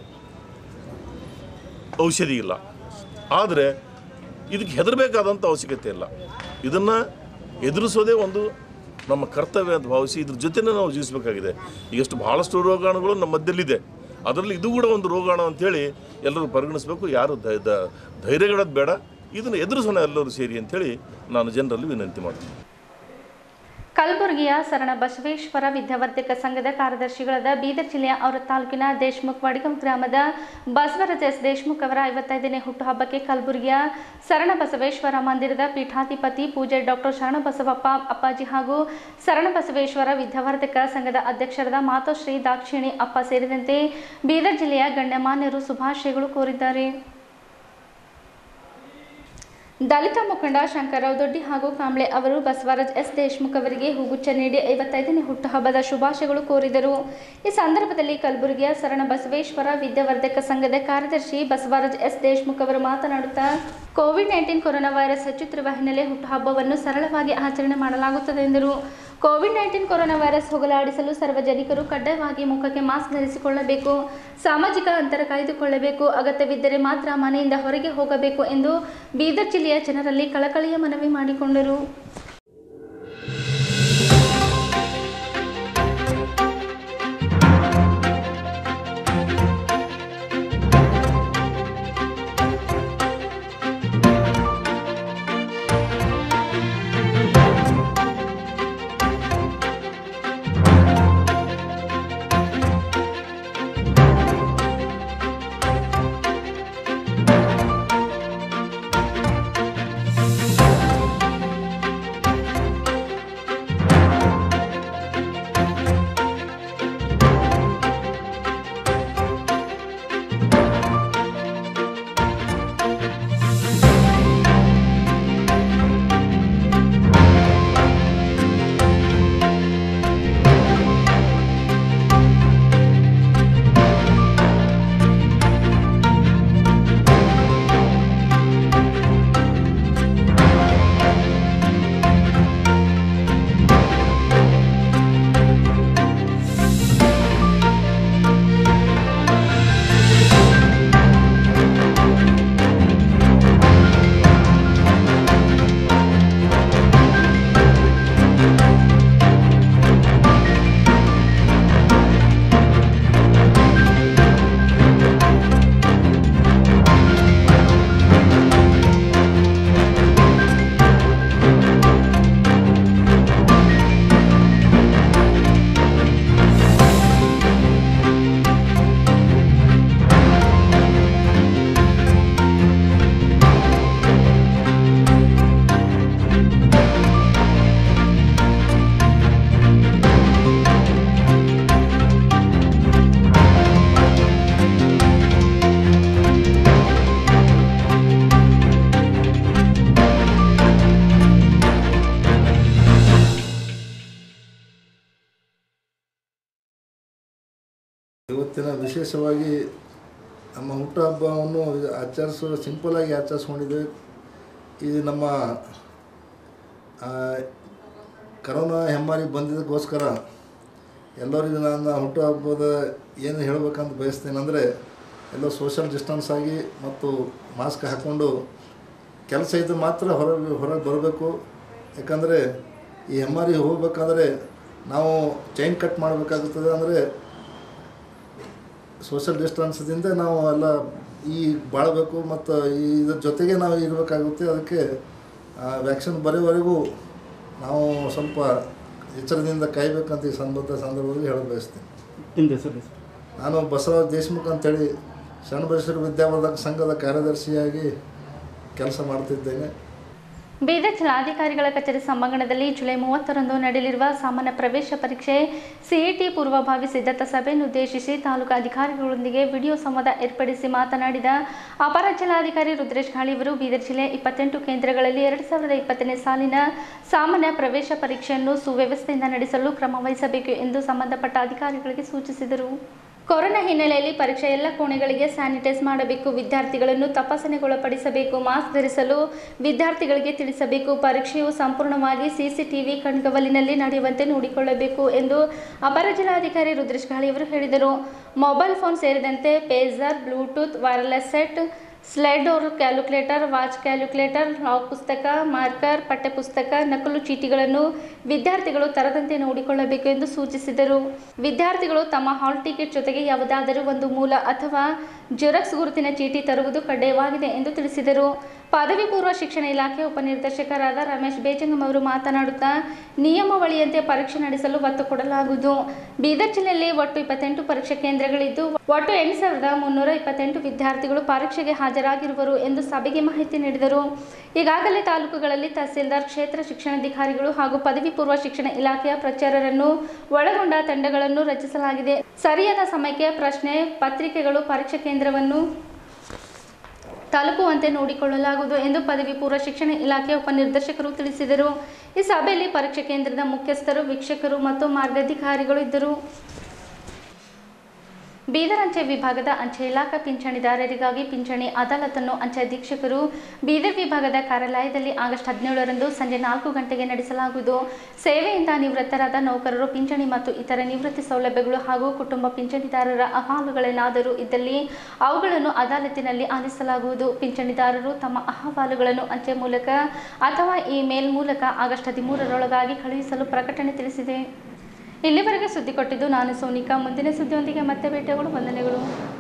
ಔಷಧಿ ಇಲ್ಲ ಆದರೆ ಇದಕ್ಕೆ ಹೆದರಬೇಕಾದಂಥ ಅವಶ್ಯಕತೆ ಇಲ್ಲ ಇದನ್ನು ಎದುರಿಸೋದೇ ಒಂದು ನಮ್ಮ ಕರ್ತವ್ಯ ಅಂತ ಭಾವಿಸಿ ಇದ್ರ ಜೊತೆನೇ ನಾವು ಜೀವಿಸಬೇಕಾಗಿದೆ ಈಗಷ್ಟು ಭಾಳಷ್ಟು ರೋಗಾಣುಗಳು ನಮ್ಮ ಮಧ್ಯದಲ್ಲಿದೆ ಅದರಲ್ಲಿ ಇದು ಕೂಡ ಒಂದು ರೋಗಾಣು ಅಂತೇಳಿ ಎಲ್ಲರೂ ಪರಿಗಣಿಸಬೇಕು ಯಾರು ಧ- ಧ- ಧೈರ್ಯಗಳದ್ದು ಬೇಡ ಇದನ್ನು ಎದುರಿಸೋಣ ಎಲ್ಲರೂ ಸೇರಿ ಅಂತೇಳಿ ನಾನು ಜನರಲ್ಲಿ ವಿನಂತಿ ಮಾಡ್ತೀನಿ ಕಲಬುರಗಿಯ ಶರಣ ಬಸವೇಶ್ವರ ವಿದ್ಯಾವರ್ಧಕ ಸಂಘದ ಕಾರ್ಯದರ್ಶಿಗಳಾದ ಬೀದರ್ ಜಿಲ್ಲೆಯ ಔರ ತಾಲೂಕಿನ ದೇಶ್ಮುಖ್ ವಡಿಗಂ ಗ್ರಾಮದ ಬಸವರಾಜ ಎಸ್ ದೇಶ್ಮುಖ್ ಅವರ ಐವತ್ತೈದನೇ ಹುಟ್ಟುಹಬ್ಬಕ್ಕೆ ಕಲಬುರಗಿಯ ಶರಣ ಬಸವೇಶ್ವರ ಮಂದಿರದ ಪೀಠಾಧಿಪತಿ ಪೂಜೆ ಡಾಕ್ಟರ್ ಶರಣಬಸವಪ್ಪ ಅಪ್ಪಾಜಿ ಹಾಗೂ ಶರಣ ಬಸವೇಶ್ವರ ವಿದ್ಯಾವರ್ಧಕ ಸಂಘದ ಅಧ್ಯಕ್ಷರಾದ ಮಾತೋಶ್ರೀ ದಾಕ್ಷಿಣಿ ಅಪ್ಪ ಸೇರಿದಂತೆ ಬೀದರ್ ಜಿಲ್ಲೆಯ ಗಣ್ಯಮಾನ್ಯರು ಶುಭಾಶಯಗಳು ಕೋರಿದ್ದಾರೆ ದಲಿತ ಮುಖಂಡ ಶಂಕರರಾವ್ ದೊಡ್ಡಿ ಹಾಗೂ ಕಾಂಬ್ಳೆ ಅವರು ಬಸವರಾಜ್ ಎಸ್ ದೇಶ್ಮುಖ್ ಅವರಿಗೆ ಹೂಗುಚ್ಛ ನೀಡಿ ಐವತ್ತೈದನೇ ಹುಟ್ಟುಹಬ್ಬದ ಶುಭಾಶಯಗಳು ಕೋರಿದರು ಈ ಸಂದರ್ಭದಲ್ಲಿ ಕಲಬುರಗಿಯ ಶರಣ ಬಸವೇಶ್ವರ ವಿದ್ಯಾವರ್ಧಕ ಸಂಘದ ಕಾರ್ಯದರ್ಶಿ ಬಸವರಾಜ್ ಎಸ್ ದೇಶ್ಮುಖ್ ಅವರು ಮಾತನಾಡುತ್ತಾ ಕೋವಿಡ್ ನೈನ್ಟೀನ್ ಕೊರೋನಾ ವೈರಸ್ ಹೆಚ್ಚುತ್ತಿರುವ ಹಿನ್ನೆಲೆ ಹುಟ್ಟುಹಬ್ಬವನ್ನು ಸರಳವಾಗಿ ಆಚರಣೆ ಮಾಡಲಾಗುತ್ತದೆ ಎಂದರು ಕೋವಿಡ್ ನೈನ್ಟೀನ್ ಕೊರೋನಾ ವೈರಸ್ ಹೋಗಲಾಡಿಸಲು ಸಾರ್ವಜನಿಕರು ಕಡ್ಡಾಯವಾಗಿ ಮುಖಕ್ಕೆ ಮಾಸ್ಕ್ ಧರಿಸಿಕೊಳ್ಳಬೇಕು ಸಾಮಾಜಿಕ ಅಂತರ ಕಾಯ್ದುಕೊಳ್ಳಬೇಕು ಅಗತ್ಯವಿದ್ದರೆ ಮಾತ್ರ ಮನೆಯಿಂದ ಹೊರಗೆ ಹೋಗಬೇಕು ಎಂದು ಬೀದರ್ ಜಿಲ್ಲೆಯ ಜನರಲ್ಲಿ ಕಳಕಳಿಯ ಮನವಿ ಮಾಡಿಕೊಂಡರು ಇವತ್ತಿನ ವಿಶೇಷವಾಗಿ ನಮ್ಮ ಹುಟ್ಟುಹಬ್ಬವನ್ನು ಆಚರಿಸೋ ಸಿಂಪಲಾಗಿ ಆಚರಿಸ್ಕೊಂಡಿದ್ದೇವೆ ಇದು ನಮ್ಮ ಆ, ಕರೋನಾ ಹೆಮ್ಮಾರಿ ಬಂದಿದ್ದಕ್ಕೋಸ್ಕರ ಎಲ್ಲರಿಗೂ ನನ್ನ ಹುಟ್ಟುಹಬ್ಬದ ಏನು ಹೇಳಬೇಕಂತ ಬಯಸ್ತೇನೆ ಅಂದರೆ ಎಲ್ಲ ಸೋಷಲ್ ಡಿಸ್ಟೆನ್ಸ್ ಆಗಿ ಮತ್ತು ಮಾಸ್ಕ್ ಹಾಕ್ಕೊಂಡು ಕೆಲಸ ಇದ್ದು ಮಾತ್ರ ಹೊರಗೆ ಹೊರಗೆ ಬರಬೇಕು ಯಾಕಂದರೆ ಈ ಹೆಮ್ಮಾರಿ ಹೋಗ್ಬೇಕಾದ್ರೆ ನಾವು ಚೈನ್ ಕಟ್ ಮಾಡಬೇಕಾಗುತ್ತದೆ ಅಂದರೆ ಸೋಷಲ್ ಡಿಸ್ಟೆನ್ಸ್ದಿಂದ ನಾವು ಎಲ್ಲ ಈ ಬಾಳಬೇಕು ಮತ್ತು ಈ ಇದ್ರ ಜೊತೆಗೆ ನಾವು ಇರಬೇಕಾಗುತ್ತೆ ಅದಕ್ಕೆ ವ್ಯಾಕ್ಸಿನ್ ಬರೋವರೆಗೂ ನಾವು ಸ್ವಲ್ಪ ಎಚ್ಚರದಿಂದ ಕಾಯಬೇಕಂತ ಈ ಸಂಬಂಧ ಸಂದರ್ಭದಲ್ಲಿ ಹೇಳಲು ಬಯಸ್ತೀನಿ ನಿಮ್ದು ಹೆಸರು ನಾನು ಬಸವರಾಜ್ ದೇಶ್ಮುಖ್ ಅಂತೇಳಿ ಶರಣಬಸವೇಶ್ವರ ವಿದ್ಯಾವರ್ಧಕ ಸಂಘದ ಕಾರ್ಯದರ್ಶಿಯಾಗಿ ಕೆಲಸ ಮಾಡ್ತಿದ್ದೇನೆ ಬೀದರ್ ಜಿಲ್ಲಾಧಿಕಾರಿಗಳ ಕಚೇರಿ ಸಭಾಂಗಣದಲ್ಲಿ ಜುಲೈ ಮೂವತ್ತರಂದು ನಡೆಯಲಿರುವ ಸಾಮಾನ್ಯ ಪ್ರವೇಶ ಪರೀಕ್ಷೆ ಸಿಇಟಿ ಪೂರ್ವಭಾವಿ ಸಿದ್ಧತಾ ಸಭೆಯನ್ನು ಉದ್ದೇಶಿಸಿ ತಾಲೂಕು ಅಧಿಕಾರಿಗಳೊಂದಿಗೆ ವಿಡಿಯೋ ಸಂವಾದ ಏರ್ಪಡಿಸಿ ಮಾತನಾಡಿದ ಅಪರ ಜಿಲ್ಲಾಧಿಕಾರಿ ರುದ್ರೇಶ್ ಘಾಳಿಯವರು ಬೀದರ್ ಜಿಲ್ಲೆ ಇಪ್ಪತ್ತೆಂಟು ಕೇಂದ್ರಗಳಲ್ಲಿ ಎರಡು ಸಾವಿರದ ಇಪ್ಪತ್ತನೇ ಸಾಲಿನ ಸಾಮಾನ್ಯ ಪ್ರವೇಶ ಪರೀಕ್ಷೆಯನ್ನು ಸುವ್ಯವಸ್ಥೆಯಿಂದ ನಡೆಸಲು ಕ್ರಮ ವಹಿಸಬೇಕು ಎಂದು ಸಂಬಂಧಪಟ್ಟ ಅಧಿಕಾರಿಗಳಿಗೆ ಸೂಚಿಸಿದರು ಕೊರೋನಾ ಹಿನ್ನೆಲೆಯಲ್ಲಿ ಪರೀಕ್ಷೆ ಎಲ್ಲ ಕೋಣೆಗಳಿಗೆ ಸ್ಯಾನಿಟೈಸ್ ಮಾಡಬೇಕು ವಿದ್ಯಾರ್ಥಿಗಳನ್ನು ತಪಾಸಣೆಗೊಳಪಡಿಸಬೇಕು ಮಾಸ್ಕ್ ಧರಿಸಲು ವಿದ್ಯಾರ್ಥಿಗಳಿಗೆ ತಿಳಿಸಬೇಕು ಪರೀಕ್ಷೆಯು ಸಂಪೂರ್ಣವಾಗಿ ಸಿಸಿಟಿವಿ ಕಣ್ಗವಲಿನಲ್ಲಿ ನಡೆಯುವಂತೆ ನೋಡಿಕೊಳ್ಳಬೇಕು ಎಂದು ಅಪರ ಜಿಲ್ಲಾಧಿಕಾರಿ ರುದ್ರೇಶ್ ಘಾಳಿಯವರು ಹೇಳಿದರು ಮೊಬೈಲ್ ಫೋನ್ ಸೇರಿದಂತೆ pager Bluetooth wireless set slide door calculator watch calculator log ಪುಸ್ತಕ ಮಾರ್ಕರ್ ಪಠ್ಯಪುಸ್ತಕ ನಕಲು ಚೀಟಿಗಳನ್ನು ವಿದ್ಯಾರ್ಥಿಗಳು ತರದಂತೆ ನೋಡಿಕೊಳ್ಳಬೇಕು ಎಂದು ಸೂಚಿಸಿದರು ವಿದ್ಯಾರ್ಥಿಗಳು ತಮ್ಮ ಹಾಲ್ ಟಿಕೆಟ್ ಜೊತೆಗೆ ಯಾವುದಾದರೂ ಒಂದು ಮೂಲ ಅಥವಾ ಜೆರಾಕ್ಸ್ ಗುರುತಿನ ಚೀಟಿ ತರುವುದು ಕಡ್ಡಾಯವಾಗಿದೆ ಎಂದು ತಿಳಿಸಿದರು ಪದವಿ ಪೂರ್ವ ಶಿಕ್ಷಣ ಇಲಾಖೆ ಉಪನಿರ್ದೇಶಕರಾದ ರಮೇಶ್ ಬೇಜಂಗಂ ಅವರು ಮಾತನಾಡುತ್ತಾ ನಿಯಮಾವಳಿಯಂತೆ ಪರೀಕ್ಷೆ ನಡೆಸಲು ಒತ್ತು ಕೊಡಲಾಗುವುದು ಬೀದರ್ ಜಿಲ್ಲೆಯಲ್ಲಿ ಒಟ್ಟು ಇಪ್ಪತ್ತೆಂಟು ಪರೀಕ್ಷಾ ಕೇಂದ್ರಗಳಿದ್ದು ಒಟ್ಟು ಎಂಟು ಸಾವಿರದ ಮುನ್ನೂರ ಇಪ್ಪತ್ತೆಂಟು ವಿದ್ಯಾರ್ಥಿಗಳು ಪರೀಕ್ಷೆಗೆ ಹಾಜರಾಗಿರುವರು ಎಂದು ಸಭೆಗೆ ಮಾಹಿತಿ ನೀಡಿದರು ಈಗಾಗಲೇ ತಾಲೂಕುಗಳಲ್ಲಿ ತಹಸೀಲ್ದಾರ್ ಕ್ಷೇತ್ರ ಶಿಕ್ಷಣಾಧಿಕಾರಿಗಳು ಹಾಗೂ ಪದವಿ ಪೂರ್ವ ಶಿಕ್ಷಣ ಇಲಾಖೆಯ ಪ್ರಚಾರರನ್ನು ಒಳಗೊಂಡ ತಂಡಗಳನ್ನು ರಚಿಸಲಾಗಿದೆ ಸರಿಯಾದ ಸಮಯಕ್ಕೆ ಪ್ರಶ್ನೆ ಪತ್ರಿಕೆಗಳು ಪರೀಕ್ಷಾ ಕೇಂದ್ರವನ್ನು ತಲುಪುವಂತೆ ನೋಡಿಕೊಳ್ಳಲಾಗುವುದು ಎಂದು ಪದವಿ ಪೂರ್ವ ಶಿಕ್ಷಣ ಇಲಾಖೆ ಉಪನಿರ್ದೇಶಕರು ತಿಳಿಸಿದರು ಈ ಸಭೆಯಲ್ಲಿ ಪರೀಕ್ಷಾ ಕೇಂದ್ರದ ಮುಖ್ಯಸ್ಥರು ವೀಕ್ಷಕರು ಮತ್ತು ಮಾರ್ಗಾಧಿಕಾರಿಗಳು ಇದ್ದರು ಬೀದರ್ ಅಂಚೆ ವಿಭಾಗದ ಅಂಚೆ ಇಲಾಖಾ ಪಿಂಚಣಿದಾರರಿಗಾಗಿ ಪಿಂಚಣಿ ಅದಾಲತನ್ನು ಅಂಚೆ ಅಧೀಕ್ಷಕರು ಬೀದರ್ ವಿಭಾಗದ ಕಾರ್ಯಾಲಯದಲ್ಲಿ ಆಗಸ್ಟ್ ಹದಿನೇಳರಂದು ಸಂಜೆ ನಾಲ್ಕು ಗಂಟೆಗೆ ನಡೆಸಲಾಗುವುದು ಸೇವೆಯಿಂದ ನಿವೃತ್ತರಾದ ನೌಕರರು ಪಿಂಚಣಿ ಮತ್ತು ಇತರ ನಿವೃತ್ತಿ ಸೌಲಭ್ಯಗಳು ಹಾಗೂ ಕುಟುಂಬ ಪಿಂಚಣಿದಾರರ ಅಹವಾಲುಗಳೇನಾದರೂ ಇದ್ದಲ್ಲಿ ಅವುಗಳನ್ನು ಅದಾಲತಿನಲ್ಲಿ ಆಲಿಸಲಾಗುವುದು ಪಿಂಚಣಿದಾರರು ತಮ್ಮ ಅಹವಾಲುಗಳನ್ನು ಅಂಚೆ ಮೂಲಕ ಅಥವಾ ಇಮೇಲ್ ಮೂಲಕ ಆಗಸ್ಟ್ ಹದಿಮೂರರೊಳಗಾಗಿ ಕಳುಹಿಸಲು ಪ್ರಕಟಣೆ ತಿಳಿಸಿದೆ ಇಲ್ಲಿವರೆಗೆ ಸುದ್ದಿ ಕೊಟ್ಟಿದ್ದು ನಾನು ಸೋನಿಕಾ ಮುಂದಿನ ಸುದ್ದಿಯೊಂದಿಗೆ ಮತ್ತೆ ಭೇಟಿಯಾಗೋಣ ವಂದನೆಗಳು